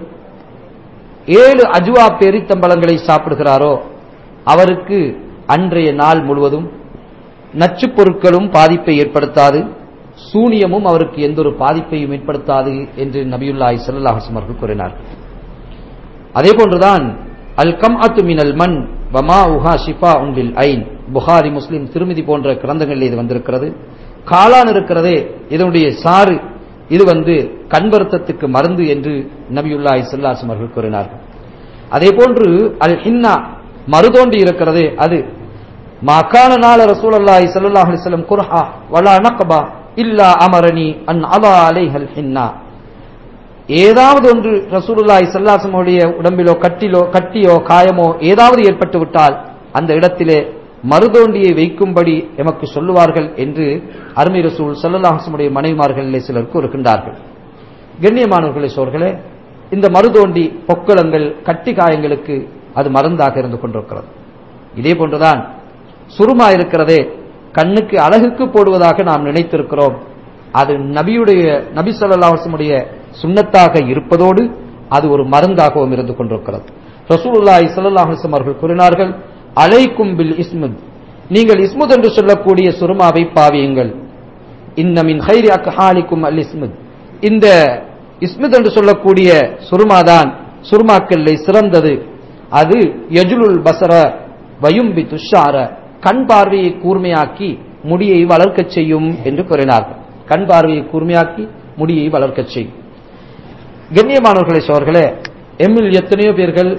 ஏழு அஜுவா பேரித்தம்பளங்களை சாப்பிடுகிறாரோ அவருக்கு அன்றைய நாள் முழுவதும் நச்சுப் பொருட்களும் பாதிப்பை ஏற்படுத்தாது சூனியமும் அவருக்கு எந்த ஒரு பாதிப்பையும் ஏற்படுத்தாது என்று நபியுல்லாய் சல்லாஹம் அவர்கள் கூறினார்கள் அதே போன்றுதான் அல் கம் அத்து மினல் மண் வமா உஹா ஷிஃபா உண்டில் ஐன் புகாரி முஸ்லிம் திருமதி போன்ற கிரந்தங்களில் இது வந்திருக்கிறது காளான் இருக்கிறதே இதனுடைய சாறு இது வந்து கண்வருத்தத்துக்கு மருந்து என்று நபியுல்லாய் சல்லாசம் அவர்கள் கூறினார்கள் அதே போன்று அல் ஹின்னா மருதோண்டி இருக்கிறதே அது மாக்கான நாள ரசூல் அல்லாஹி சல்லாஹ் அலிஸ்லம் குர்ஹா வலா நக்பா இல்லா அமரணி அன் அலா அலைஹல் ஹின்னா ஏதாவது ஒன்று ரசூலுல்லாஹி சல்லாசமுடைய உடம்பிலோ கட்டிலோ கட்டியோ காயமோ ஏதாவது ஏற்பட்டு விட்டால் அந்த இடத்திலே மருதோண்டியை வைக்கும்படி எமக்கு சொல்லுவார்கள் என்று அருமை ரசூல் சல்லல்லாஹசமுடைய மனைவிமார்களிலே சிலர் கூறுகின்றார்கள் கண்ணியமானவர்களே சோர்களே இந்த மருதோண்டி பொக்களங்கள் கட்டி காயங்களுக்கு அது மருந்தாக இருந்து கொண்டிருக்கிறது இதே போன்றுதான் சுருமா இருக்கிறதே கண்ணுக்கு அழகுக்கு போடுவதாக நாம் நினைத்திருக்கிறோம் அது நபியுடைய நபி சொல்லாஹமுடைய சுண்ணத்தாக இருப்பதோடு அது ஒரு மருந்தாகவும் இருந்து கொண்டிருக்கிறது ரசூலுல்லாஹி ஸல்லல்லாஹு அவர்கள் கூறினார்கள் அலைக்கும் பில் இஸ்முத் நீங்கள் இஸ்முத் என்று சொல்லக்கூடிய சுருமாவை பாவியுங்கள் இன்னமின் ஹைரி அக்ஹாலிக்கும் அல் இஸ்முத் இந்த இஸ்முத் என்று சொல்லக்கூடிய சுருமாதான் சுருமாக்களிலே சிறந்தது அது யஜுலுல் பசர வயும்பி துஷார கண் பார்வையை கூர்மையாக்கி முடியை வளர்க்கச் செய்யும் என்று கூறினார்கள் கண் பார்வையை கூர்மையாக்கி முடியை வளர்க்கச் செய்யும் கண்ணியமானவர்களை சோர்களே எம்மில் எத்தனையோ பேர்கள்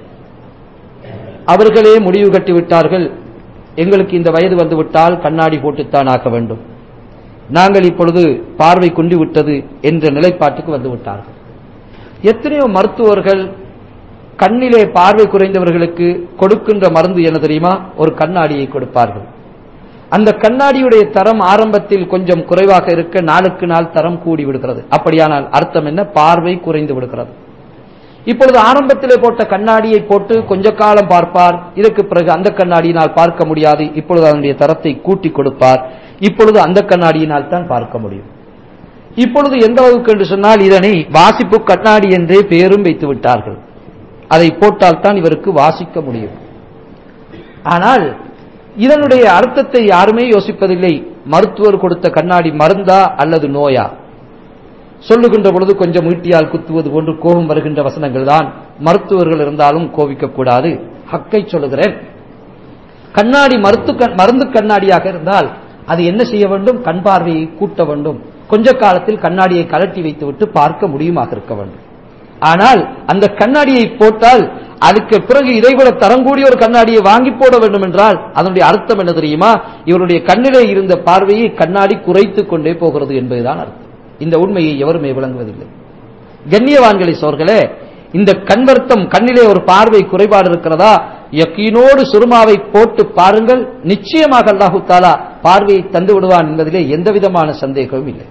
அவர்களே முடிவு கட்டி விட்டார்கள் எங்களுக்கு இந்த வயது வந்து விட்டால் கண்ணாடி போட்டுத்தான் ஆக்க வேண்டும் நாங்கள் இப்பொழுது பார்வை குண்டி விட்டது என்ற நிலைப்பாட்டுக்கு வந்து விட்டார்கள் எத்தனையோ மருத்துவர்கள் கண்ணிலே பார்வை குறைந்தவர்களுக்கு கொடுக்கின்ற மருந்து என்ன தெரியுமா ஒரு கண்ணாடியை கொடுப்பார்கள் அந்த கண்ணாடியுடைய தரம் ஆரம்பத்தில் கொஞ்சம் குறைவாக இருக்க நாளுக்கு நாள் தரம் கூடி விடுகிறது அப்படியானால் அர்த்தம் என்ன பார்வை குறைந்து விடுகிறது இப்பொழுது ஆரம்பத்திலே போட்ட கண்ணாடியை போட்டு கொஞ்ச காலம் பார்ப்பார் இதற்கு பிறகு அந்த கண்ணாடியினால் பார்க்க முடியாது இப்பொழுது அதனுடைய தரத்தை கூட்டி கொடுப்பார் இப்பொழுது அந்த கண்ணாடியினால் தான் பார்க்க முடியும் இப்பொழுது எந்த அளவுக்கு என்று சொன்னால் இதனை வாசிப்பு கண்ணாடி என்றே பேரும் வைத்து விட்டார்கள் அதை போட்டால் தான் இவருக்கு வாசிக்க முடியும் ஆனால் இதனுடைய அர்த்தத்தை யாருமே யோசிப்பதில்லை மருத்துவர் கொடுத்த கண்ணாடி மருந்தா அல்லது நோயா சொல்லுகின்ற பொழுது கொஞ்சம் ஈட்டியால் குத்துவது போன்று கோபம் வருகின்ற வசனங்கள் தான் மருத்துவர்கள் இருந்தாலும் கோபிக்க கூடாது ஹக்கை சொல்லுகிறேன் கண்ணாடி மருத்து மருந்து கண்ணாடியாக இருந்தால் அது என்ன செய்ய வேண்டும் கண் பார்வையை கூட்ட வேண்டும் கொஞ்ச காலத்தில் கண்ணாடியை கலட்டி வைத்துவிட்டு பார்க்க முடியுமாக இருக்க வேண்டும் ஆனால் அந்த கண்ணாடியை போட்டால் அதுக்கு பிறகு இதைவிட தரங்கூடிய ஒரு கண்ணாடியை வாங்கி போட வேண்டும் என்றால் அதனுடைய அர்த்தம் என்ன தெரியுமா இவருடைய கண்ணிலே இருந்த பார்வையை கண்ணாடி குறைத்துக் கொண்டே போகிறது என்பதுதான் அர்த்தம் இந்த உண்மையை எவருமே விளங்குவதில்லை கண்ணியவான்களை சோர்களே இந்த கண்வர்த்தம் கண்ணிலே ஒரு பார்வை குறைபாடு இருக்கிறதா யக்கீனோடு சுருமாவை போட்டு பாருங்கள் நிச்சயமாக அல்லாஹு தாலா பார்வையை தந்து விடுவான் என்பதிலே எந்த விதமான சந்தேகமும் இல்லை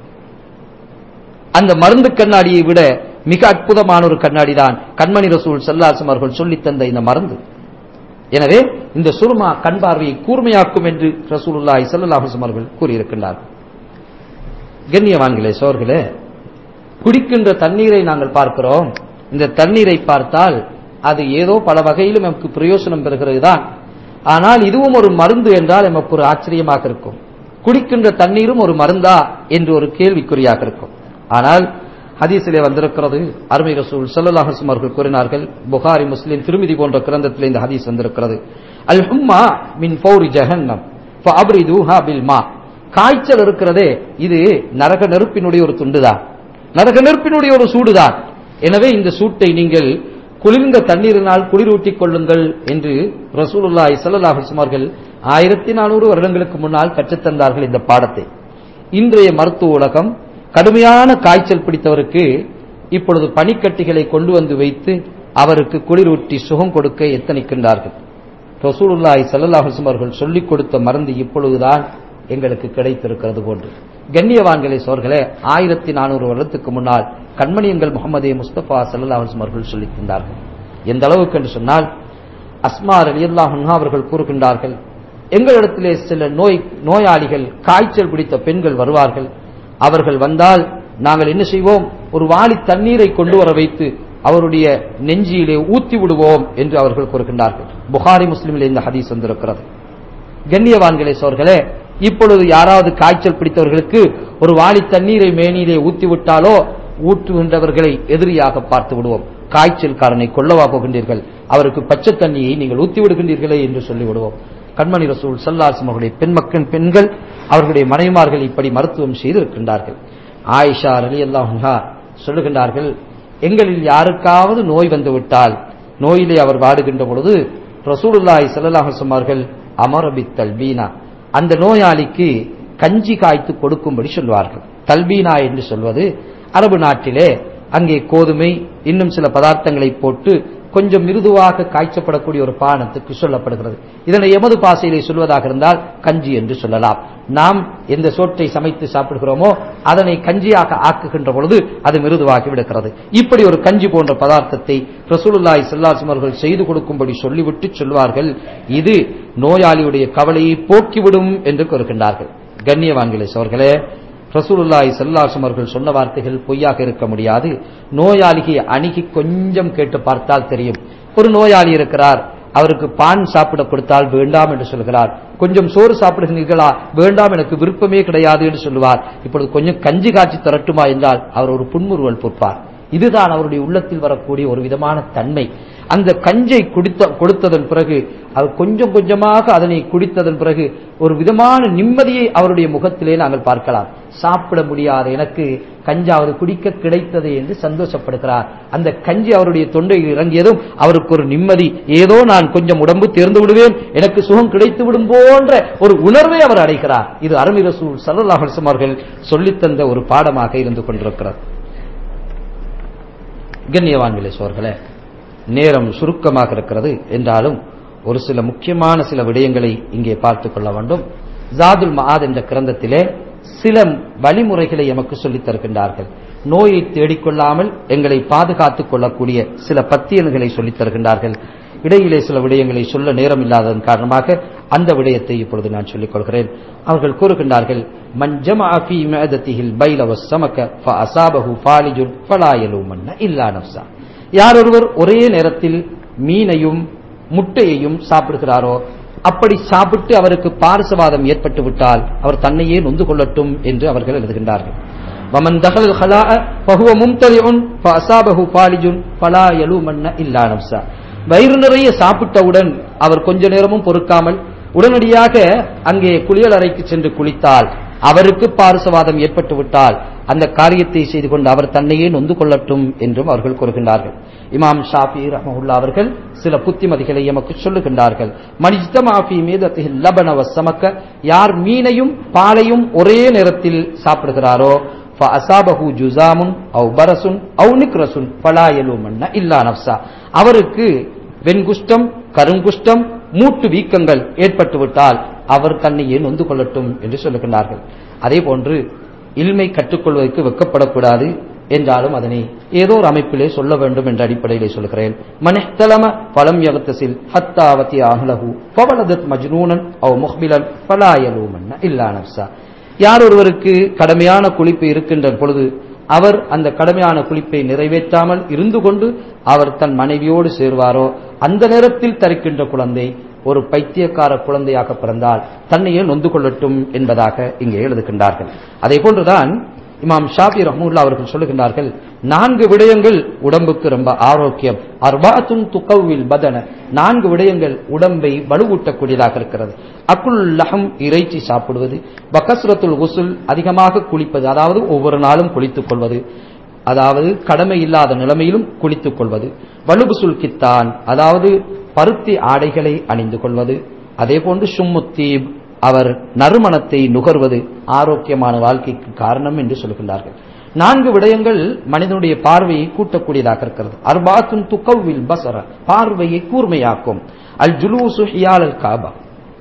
அந்த மருந்து கண்ணாடியை விட மிக அற்புதமான ஒரு கண்ணாடி தான் கண்மணி ரசூல் சல்லாசம் அவர்கள் சொல்லித் தந்த இந்த மருந்து எனவே இந்த சுருமா கண் பார்வையை கூர்மையாக்கும் என்று ரசூலுல்லாஹி சல்லாஹம் அவர்கள் கூறியிருக்கின்றார்கள் கண்ணியவான்களே சோர்களே குடிக்கின்ற தண்ணீரை நாங்கள் பார்க்கிறோம் இந்த தண்ணீரை பார்த்தால் அது ஏதோ பல வகையிலும் நமக்கு பிரயோசனம் பெறுகிறது தான் ஆனால் இதுவும் ஒரு மருந்து என்றால் நமக்கு ஒரு ஆச்சரியமாக இருக்கும் குடிக்கின்ற தண்ணீரும் ஒரு மருந்தா என்று ஒரு கேள்விக்குறியாக இருக்கும் ஆனால் ஹதீஸிலே வந்திருக்கிறது அருமை ரசூல் சல்லாஹம் அவர்கள் கூறினார்கள் புகாரி முஸ்லிம் திருமிதி போன்ற கிரந்தத்தில் இந்த ஹதீஸ் வந்திருக்கிறது அல் ஹும்மா மின் பௌரி ஜஹன்னம் பில் மா காய்ச்சல் இருக்கிறதே இது நரக நெருப்பினுடைய ஒரு துண்டுதான் நரக நெருப்பினுடைய ஒரு சூடுதான் எனவே இந்த சூட்டை நீங்கள் குளிர்ந்த தண்ணீரினால் குளிரூட்டிக் கொள்ளுங்கள் என்று ரசூலுல்லாய் சல்லாஹம் அவர்கள் ஆயிரத்தி நானூறு வருடங்களுக்கு முன்னால் கற்றுத்தந்தார்கள் இந்த பாடத்தை இன்றைய மருத்துவ உலகம் கடுமையான காய்ச்சல் பிடித்தவருக்கு இப்பொழுது பனிக்கட்டிகளை கொண்டு வந்து வைத்து அவருக்கு குளிரூட்டி சுகம் கொடுக்க எத்தனிக்கின்றார்கள் ரசூலுல்லாய் சல்லாஹம் அவர்கள் சொல்லிக் கொடுத்த மருந்து இப்பொழுதுதான் எங்களுக்கு கிடைத்திருக்கிறது போன்று கண்ணியவான்களை சோர்களே ஆயிரத்தி நானூறு வருடத்துக்கு முன்னால் கண்மணியங்கள் முகமதே முஸ்தபா சல்லாஹம் அவர்கள் சொல்லித் தந்தார்கள் எந்த அளவுக்கு என்று சொன்னால் அஸ்மார் அலி அல்லாஹ் அவர்கள் கூறுகின்றார்கள் எங்களிடத்திலே சில நோய் நோயாளிகள் காய்ச்சல் பிடித்த பெண்கள் வருவார்கள் அவர்கள் வந்தால் நாங்கள் என்ன செய்வோம் ஒரு வாளி தண்ணீரை கொண்டு வர வைத்து அவருடைய நெஞ்சியிலே ஊத்தி விடுவோம் என்று அவர்கள் கூறுகின்றார்கள் புகாரி முஸ்லிமில் இந்த ஹதீஸ் வந்திருக்கிறது கண்ணியவான்களே சோர்களே இப்பொழுது யாராவது காய்ச்சல் பிடித்தவர்களுக்கு ஒரு வாளி தண்ணீரை மேனியிலே ஊத்தி விட்டாலோ ஊற்றுகின்றவர்களை எதிரியாக பார்த்து விடுவோம் காய்ச்சல்காரனை கொல்லவா போகின்றீர்கள் அவருக்கு பச்சை தண்ணியை நீங்கள் ஊத்தி விடுகின்றீர்களே என்று சொல்லிவிடுவோம் கண்மணி ரசூல் சல்லாசம் அவர்களுடைய பெண் மக்கள் பெண்கள் அவர்களுடைய மனைவிமார்கள் இப்படி மருத்துவம் செய்திருக்கின்றார்கள் ஆயிஷா அலி அல்லாஹா சொல்லுகின்றார்கள் எங்களில் யாருக்காவது நோய் வந்து விட்டால் நோயிலே அவர் வாடுகின்ற பொழுது ரசூலுல்லாய் சல்லாஹம் அவர்கள் அமரபி தல்பீனா அந்த நோயாளிக்கு கஞ்சி காய்த்து கொடுக்கும்படி சொல்வார்கள் தல்பீனா என்று சொல்வது அரபு நாட்டிலே அங்கே கோதுமை இன்னும் சில பதார்த்தங்களை போட்டு கொஞ்சம் மிருதுவாக காய்ச்சப்படக்கூடிய ஒரு பானத்துக்கு சொல்லப்படுகிறது இதனை எமது பாசையிலே சொல்வதாக இருந்தால் கஞ்சி என்று சொல்லலாம் நாம் எந்த சோற்றை சமைத்து சாப்பிடுகிறோமோ அதனை கஞ்சியாக ஆக்குகின்ற பொழுது அது மிருதுவாகி விடுகிறது இப்படி ஒரு கஞ்சி போன்ற பதார்த்தத்தை ரசூலுல்லாய் செல்லாசம் அவர்கள் செய்து கொடுக்கும்படி சொல்லிவிட்டு சொல்வார்கள் இது நோயாளியுடைய கவலையை போக்கிவிடும் என்று கூறுகின்றார்கள் கண்ணியவான்களே அவர்களே ரசூலுல்லாய் செல்லாசம் அவர்கள் சொன்ன வார்த்தைகள் பொய்யாக இருக்க முடியாது நோயாளியை அணுகி கொஞ்சம் கேட்டு பார்த்தால் தெரியும் ஒரு நோயாளி இருக்கிறார் அவருக்கு பான் சாப்பிட கொடுத்தால் வேண்டாம் என்று சொல்கிறார் கொஞ்சம் சோறு சாப்பிடுகிறீர்களா வேண்டாம் எனக்கு விருப்பமே கிடையாது என்று சொல்லுவார் இப்பொழுது கொஞ்சம் கஞ்சி காய்ச்சி தரட்டுமா என்றால் அவர் ஒரு புன்முறுவல் பொறுப்பார் இதுதான் அவருடைய உள்ளத்தில் வரக்கூடிய ஒரு விதமான தன்மை அந்த கஞ்சை குடித்த கொடுத்ததன் பிறகு அவர் கொஞ்சம் கொஞ்சமாக அதனை குடித்ததன் பிறகு ஒரு விதமான நிம்மதியை அவருடைய முகத்திலே நாங்கள் பார்க்கலாம் சாப்பிட முடியாத எனக்கு கஞ்சாவது குடிக்க கிடைத்தது என்று சந்தோஷப்படுகிறார் அந்த கஞ்சி அவருடைய தொண்டையில் இறங்கியதும் அவருக்கு ஒரு நிம்மதி ஏதோ நான் கொஞ்சம் உடம்பு தேர்ந்து விடுவேன் எனக்கு சுகம் கிடைத்து விடும் போன்ற ஒரு உணர்வை அவர் அடைகிறார் இது அருமை ரசூல் சல்லல்லாஹு அலைஹி வஸல்லம் அவர்கள் சொல்லித்தந்த ஒரு பாடமாக இருந்து கொண்டிருக்கிறது கண்ணியவான்களே சோர்களே நேரம் சுருக்கமாக இருக்கிறது என்றாலும் ஒரு சில முக்கியமான சில விடயங்களை இங்கே பார்த்துக் கொள்ள வேண்டும் ஜாதுல் மஆத் என்ற கிரந்தத்திலே சில வழிமுறைகளை எமக்கு சொல்லித் தருகின்றார்கள் நோயை தேடிக்கொள்ளாமல் எங்களை பாதுகாத்துக் கொள்ளக்கூடிய சில பத்தியல்களை சொல்லித் தருகின்றார்கள் இடையிலே சில விடயங்களை சொல்ல நேரம் இல்லாததன் காரணமாக அந்த விடயத்தை இப்பொழுது நான் சொல்லிக் கொள்கிறேன் அவர்கள் கூறுகின்றார்கள் மஞ்சமா ஃபீ மஅதத்திஹில் பைல வஸ்ஸமக ஃபஅஸாபஹு ஃபாலிஜுன் ஃபலா யலூமன்ன இல்லா நஃப்ஸா யார் ஒருவர் ஒரே நேரத்தில் மீனையும் முட்டையையும் சாப்பிடுகிறாரோ அப்படி சாப்பிட்டு அவருக்கு பாரசவாதம் ஏற்பட்டு விட்டால் அவர் தன்னையே நொந்து கொள்ளட்டும் என்று அவர்கள் எழுதுகின்றார்கள் வமன் தகல் ஹலா பகுவ மும்தலிஉன் ஃபஅஸாபஹு ஃபாலிஜுன் ஃபலா யலூமன்ன இல்லா நஃப்ஸா வயிறு நிறைய சாப்பிட்டவுடன் அவர் கொஞ்ச நேரமும் பொறுக்காமல் உடனடியாக அங்கே குளியல் அறைக்கு சென்று குளித்தால் அவருக்கு பாரசவாதம் ஏற்பட்டு விட்டால் அந்த காரியத்தை செய்து கொண்டு அவர் தன்னையே நொந்து கொள்ளட்டும் என்றும் அவர்கள் கூறுகின்றார்கள் இமாம் ஷாஃபி ரஹமுல்லா அவர்கள் சில புத்திமதிகளை எமக்கு சொல்லுகின்றார்கள் மனிஜ்தமாஃபி மீதத்தில் லபன வசமக்க யார் மீனையும் பாலையும் ஒரே நேரத்தில் சாப்பிடுகிறாரோ فأصابه جزام أو برس أو نكرس فلا يلومن إلا نفسا அவருக்கு வெண்குஷ்டம் கருங்குஷ்டம் மூட்டு வீக்கங்கள் ஏற்பட்டுவிட்டால் அவர் தன்னையே நொந்து கொள்ளட்டும் என்று சொல்லுகின்றார்கள் அதே போன்று இல்மை கற்றுக்கொள்வதற்கு வெக்கப்படக்கூடாது என்றாலும் அதனை ஏதோ ஒரு அமைப்பிலே சொல்ல வேண்டும் என்ற அடிப்படையிலே சொல்கிறேன் மனிஹ்தலம பலம் யகத்தசில் ஹத்தாவதி அஹ்லஹு ஃபவலதத் மஜ்னூனன் அவ் முஹ்பிலன் ஃபலா யலூமன்ன இல்லா நஃப்ஸா யார் ஒருவருக்கு கடமையான குளிப்பு இருக்கின்ற பொழுது அவர் அந்த கடமையான குளிப்பை நிறைவேற்றாமல் இருந்து கொண்டு அவர் தன் மனைவியோடு சேர்வாரோ அந்த நேரத்தில் தரிக்கின்ற குழந்தை ஒரு பைத்தியக்கார குழந்தையாக பிறந்தால் தன்னையே நொந்து கொள்ளட்டும் என்பதாக இங்கே எழுதுகின்றார்கள் அதே போன்றுதான் இமாம் ஷாபி ரஹமுல்லா அவர்கள் சொல்லுகின்றார்கள் நான்கு விடயங்கள் உடம்புக்கு ரொம்ப ஆரோக்கியம் அர்பாத்துன் துக்கவில் பதன நான்கு விடயங்கள் உடம்பை வலுவூட்டக்கூடியதாக இருக்கிறது அக்குல் லஹம் இறைச்சி சாப்பிடுவது பக்கசுரத்துல் உசுல் அதிகமாக குளிப்பது அதாவது ஒவ்வொரு நாளும் குளித்துக் கொள்வது அதாவது கடமை இல்லாத நிலைமையிலும் குளித்துக் கொள்வது வலுபுசுல் கித்தான் அதாவது பருத்தி ஆடைகளை அணிந்து கொள்வது அதே போன்று சும்முத்தீப் அவர் நறுமணத்தை நுகர்வது ஆரோக்கியமான வாழ்க்கைக்கு காரணம் என்று சொல்கின்றார்கள் நான்கு விடயங்கள் மனிதனுடைய பார்வையை கூட்டக்கூடியதாக இருக்கிறது அர்பாத்துன் துக்கவில் பசர பார்வையை கூர்மையாக்கும் அல் ஜுலூசு ஹியால் அல் காபா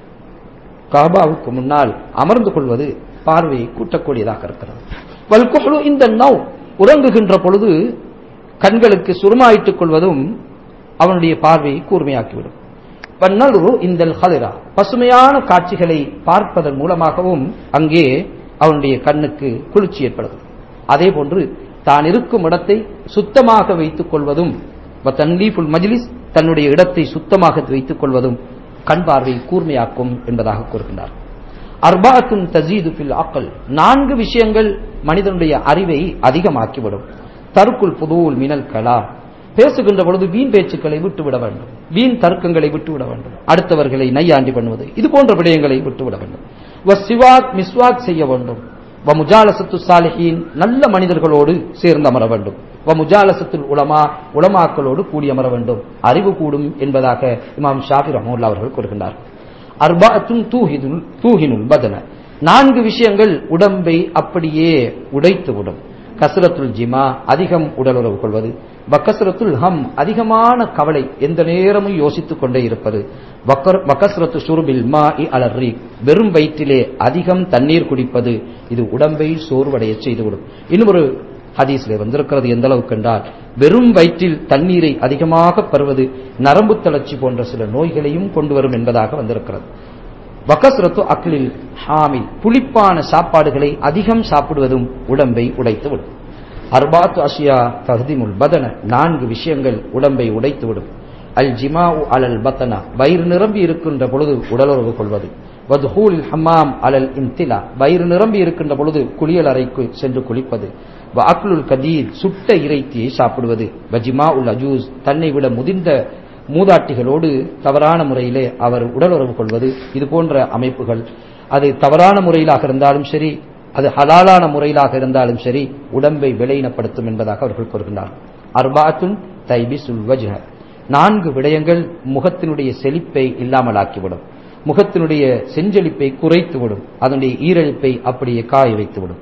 காபாவுக்கு முன்னால் அமர்ந்து கொள்வது பார்வையை கூட்டக்கூடியதாக இருக்கிறது வல்குஹ்லு இந்த நவ் உறங்குகின்ற பொழுது கண்களுக்கு சுருமாயிட்டுக் கொள்வதும் அவனுடைய பார்வையை கூர்மையாக்கிவிடும் வன்னலுரு இந்த ஹதிரா பசுமையான காட்சிகளை பார்ப்பதன் மூலமாகவும் அங்கே அவனுடைய கண்ணுக்கு குளிர்ச்சி ஏற்படுகிறது அதே போன்று தான் இருக்கும் இடத்தை சுத்தமாக வைத்துக் கொள்வதும் தன்லீஃபுல் மஜ்லிஸ் தன்னுடைய இடத்தை சுத்தமாக வைத்துக் கொள்வதும் கண் பார்வையை கூர்மையாக்கும் என்பதாக கூறுகின்றார் அர்பாத்துன் தசீது பில் அக்கல் நான்கு விஷயங்கள் மனிதனுடைய அறிவை அதிகமாக்கிவிடும் தருக்குள் புதூல் மினல் கலா பேசுகின்ற பொழுது வீண் பேச்சுக்களை விட்டுவிட வேண்டும் வீண் தர்க்கங்களை விட்டுவிட வேண்டும் அடுத்தவர்களை நையாண்டி பண்ணுவது இது போன்ற விடயங்களை விட்டுவிட வேண்டும் சிவாக் மிஸ்வாக் செய்ய வேண்டும் வ முஜாலசத்து சாலிஹீன் நல்ல மனிதர்களோடு சேர்ந்து அமர வேண்டும் வ முஜாலசத்துல் உலமா உலமாக்களோடு கூடி அமர வேண்டும் அறிவு கூடும் என்பதாக இமாம் ஷாஃபி ரஹமுல்லா அவர்கள் கூறுகின்றார் அர்பாத்தும் தூஹிதுல் தூஹினுல் பதன நான்கு விஷயங்கள் உடம்பை அப்படியே உடைத்துவிடும் கசரத்துல் ஜிமா அதிகம் உடலுறவு கொள்வது வக்கசரத்துல் ஹம் அதிகமான கவலை எந்த நேரமும் யோசித்துக் கொண்டே இருப்பது வக்கசரத்து சுருபில் மா இ அலர்ரி வெறும் வயிற்றிலே அதிகம் தண்ணீர் குடிப்பது இது உடம்பை சோர்வடைய செய்துவிடும் இன்னொரு ஹதீஸ்ல வந்திருக்கிறது எந்த அளவுக்கு என்றால் வெறும் வயிற்றில் தண்ணீரை அதிகமாக பருவது நரம்பு தளர்ச்சி போன்ற சில நோய்களையும் கொண்டு வரும் என்பதாக வந்திருக்கிறது வக்கஸ்ரத்து அக்லில் ஹாமில் புளிப்பான சாப்பாடுகளை அதிகம் சாப்பிடுவதும் உடம்பை உடைத்துவிடும் அர்பாத்து அஷியா தஹதிமுல் பதன நான்கு விஷயங்கள் உடம்பை உடைத்துவிடும் அல் ஜிமாவு அலல் பத்தனா வயிறு நிரம்பி இருக்கின்ற பொழுது உடலுறவு கொள்வது வதுஹூலில் ஹம்மாம் அலல் இன்திலா வயிறு நிரம்பி இருக்கின்ற பொழுது குளியல் அறைக்கு சென்று குளிப்பது வ அக்லுல் கதீர் சுட்ட இறைத்தியை சாப்பிடுவது வஜிமா உல் அஜூஸ் தன்னை விட முதிர்ந்த மூதாட்டிகளோடு தவறான முறையிலே அவர் உடலுறவு கொள்வது இது போன்ற அமைப்புகள் அது தவறான முறையிலாக இருந்தாலும் சரி அது ஹலாலான முறையிலாக இருந்தாலும் சரி உடம்பை விலையினப்படுத்தும் என்பதாக அவர்கள் கூறுகின்றார் அர்பாத்துன் தைபிசுல் வஜ்ஹ நான்கு விடயங்கள் முகத்தினுடைய செழிப்பை இல்லாமலாக்கிவிடும் முகத்தினுடைய செஞ்செழிப்பை குறைத்துவிடும் அதனுடைய ஈரழிப்பை அப்படியே காய வைத்துவிடும்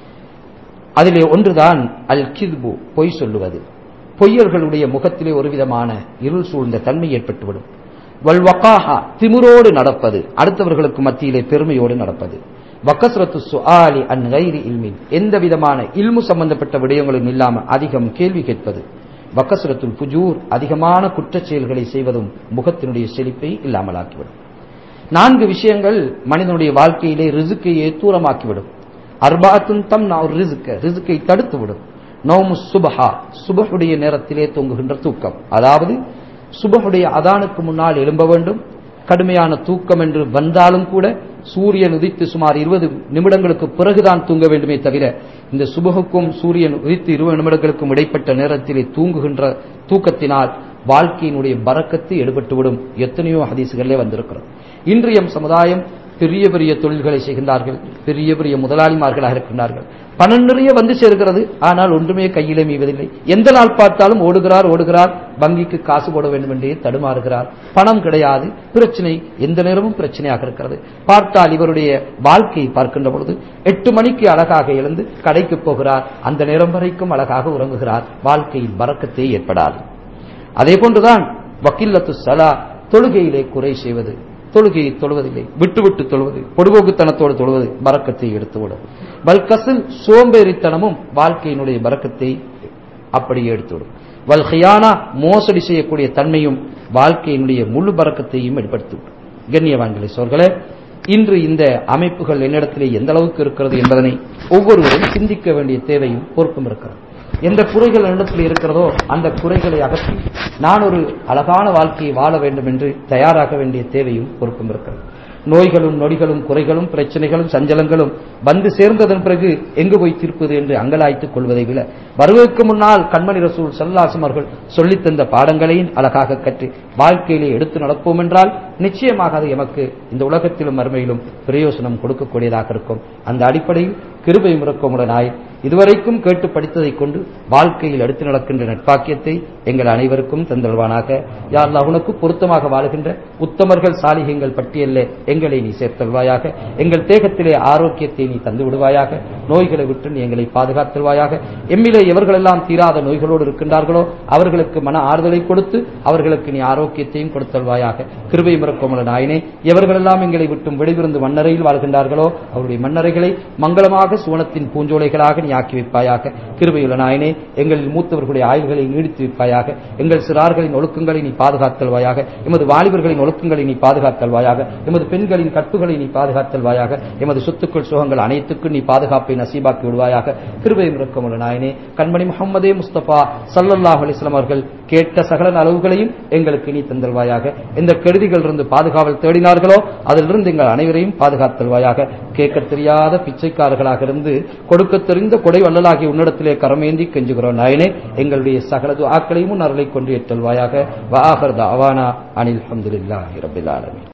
அதிலே ஒன்றுதான் அல் கித்பு பொய் சொல்லுவது பொய்யர்களுடைய முகத்திலே ஒரு விதமான இருள் சூழ்ந்த தன்மை ஏற்பட்டுவிடும் வல்வகாஹா திமுரோடு நடப்பது அடுத்தவர்களுக்கு மத்தியிலே பெருமையோடு நடப்பது வக்கஸ்ரத்து சுஆலி அன் கைரி இல்மின் எந்த விதமான இல்மு சம்பந்தப்பட்ட விடயங்களும் இல்லாம அதிகம் கேள்வி கேட்பது வக்கஸ்ரத்துல் புஜூர் அதிகமான குற்றச் செயல்களை செய்வதும் முகத்தினுடைய செழிப்பை இல்லாமலாக்கிவிடும் நான்கு விஷயங்கள் மனிதனுடைய வாழ்க்கையிலே ரிசுக்கையே தூரமாக்கிவிடும் அர்பாத்துன் தம் நான் ரிசுக்க ரிசுக்கை தடுத்துவிடும் நோமு சுபஹா சுபஹுடைய நேரத்திலே தொங்குகின்ற தூக்கம் அதாவது சுபஹுடைய அதானுக்கு முன்னால் எழும்ப வேண்டும் கடுமையான தூக்கம் என்று வந்தாலும் கூட சூரியன் உதித்து சுமார் இருபது நிமிடங்களுக்கு பிறகுதான் தூங்க வேண்டுமே தவிர இந்த சுபகுக்கும் சூரியன் உதித்து இருபது நிமிடங்களுக்கும் இடைப்பட்ட நேரத்திலே தூங்குகின்ற தூக்கத்தினால் வாழ்க்கையினுடைய பறக்கத்து எடுபட்டுவிடும் எத்தனையோ ஹதீசுகளிலே வந்திருக்கிறோம் இன்றைய சமுதாயம் பெரிய பெரிய தொழில்களை செய்கின்றார்கள் பெரிய பெரிய முதலாளிமார்களாக இருக்கின்றார்கள் பணம் நிறைய வந்து சேர்கிறது ஆனால் ஒன்றுமே கையிலே மீவதில்லை எந்த நாள் பார்த்தாலும் ஓடுகிறார் ஓடுகிறார் வங்கிக்கு காசு போட வேண்டும் என்றே தடுமாறுகிறார் பணம் கிடையாது பிரச்சனை எந்த நேரமும் பிரச்சனையாக இருக்கிறது பார்த்தால் இவருடைய வாழ்க்கையை பார்க்கின்ற பொழுது எட்டு மணிக்கு அழகாக எழுந்து கடைக்கு போகிறார் அந்த நேரம் வரைக்கும் அழகாக உறங்குகிறார் வாழ்க்கையில் பறக்கத்தே ஏற்படாது அதே போன்றுதான் வக்கில்லத்து சலா தொழுகையிலே குறை செய்வது தொழுகையை தொழுவதில்லை விட்டு விட்டு தொழுவது பொடுபோக்குத்தனத்தோடு தொழுவது பறக்கத்தை எடுத்துவிடும் வல்கசில் சோம்பேறித்தனமும் வாழ்க்கையினுடைய பறக்கத்தை அப்படியே எடுத்துவிடும் வல் ஹியானா மோசடி செய்யக்கூடிய தன்மையும் வாழ்க்கையினுடைய முழு பறக்கத்தையும் ஏற்படுத்திவிடும் கண்ணியவான்களை சோர்களே இன்று இந்த அமைப்புகள் என்னிடத்திலே எந்த அளவுக்கு இருக்கிறது என்பதனை ஒவ்வொருவரும் சிந்திக்க வேண்டிய தேவையும் பொறுப்பும் இருக்கிறது எந்த குறைகள் என்னிடத்தில் இருக்கிறதோ அந்த குறைகளை அகற்றி நான் ஒரு அழகான வாழ்க்கையை வாழ வேண்டும் என்று தயாராக வேண்டிய தேவையும் பொறுப்பும் இருக்கிறது நோய்களும் நொடிகளும் குறைகளும் பிரச்சனைகளும் சஞ்சலங்களும் வந்து சேர்ந்ததன் பிறகு எங்கு போய் தீர்ப்பது என்று அங்கலாய்த்துக் கொள்வதை விட வருவதற்கு முன்னால் கண்மணி ரசூல் சல்லாசம் அவர்கள் சொல்லித்தந்த பாடங்களையும் அழகாக கற்று வாழ்க்கையிலே எடுத்து நடப்போம் என்றால் நிச்சயமாக அது எமக்கு இந்த உலகத்திலும் மறுமையிலும் பிரயோசனம் கொடுக்கக்கூடியதாக இருக்கும் அந்த அடிப்படையில் கிருபை முறக்கமுடனாய் இதுவரைக்கும் கேட்டு படித்ததை கொண்டு வாழ்க்கையில் எடுத்து நடக்கின்ற நட்பாக்கியத்தை எங்கள் அனைவருக்கும் தந்தல்வானாக யார் உனக்கு பொருத்தமாக வாழுகின்ற உத்தமர்கள் சாலிகங்கள் பட்டியல்ல எங்களை நீ சேர்த்தல்வாயாக எங்கள் தேகத்திலே ஆரோக்கியத்தை நீ தந்து விடுவாயாக நோய்களை விட்டு நீ எங்களை பாதுகாத்தல்வாயாக எம்மிலே எவர்களெல்லாம் தீராத நோய்களோடு இருக்கின்றார்களோ அவர்களுக்கு மன ஆறுதலை கொடுத்து அவர்களுக்கு நீ ஆரோக்கியத்தையும் கொடுத்தல்வாயாக கிருபை முறக்கமுள்ள நாயனே எவர்களெல்லாம் எங்களை விட்டும் வெளிவிருந்து மன்னரையில் வாழ்கின்றார்களோ அவருடைய மன்னரைகளை மங்களமாக சுவனத்தின் பூஞ்சோலைகளாக நீ ஆக்கி வைப்பாயாக கிருபையுள்ள நாயனே எங்களில் மூத்தவர்களுடைய ஆய்வுகளை நீடித்து வைப்பாயாக எங்கள் சிறார்களின் ஒழுக்கங்களை நீ பாதுகாத்தல்வாயாக எமது வாலிபர்களின் ஒழுக்கங்களை நீ பாதுகாத்தல்வாயாக எமது பெண்களின் கற்புகளை நீ பாதுகாத்தல்வாயாக எமது சொத்துக்கள் சுகங்கள் அனைத்துக்கும் நீ பாதுகாப்பை நசீபாக்கி விடுவாயாக கிருபை முறக்கமுள்ள நாயனே கண்மணி முகமதே முஸ்தபா சல்லல்லாஹ் அலிஸ்லாம் அவர்கள் கேட்ட சகல அளவுகளையும் எங்களுக்கு நீ தந்தல்வாயாக எந்த கெடுதிகள் இருந்து பாதுகாவல் தேடினார்களோ அதிலிருந்து எங்கள் அனைவரையும் பாதுகாத்தல்வாயாக கேட்க தெரியாத பிச்சைக்காரர்களாக இருந்து கொடுக்க தெரிந்த கொடை வள்ளலாகிய உன்னிடத்திலே கரமேந்தி கெஞ்சுகிறோம் நாயனே எங்களுடைய சகலது ஆக்களையும் அருளை கொண்டு ஏற்றல்வாயாக வாகர் அவானா அனில் அஹமதுல்லாஹி ரபில் ஆலமீன்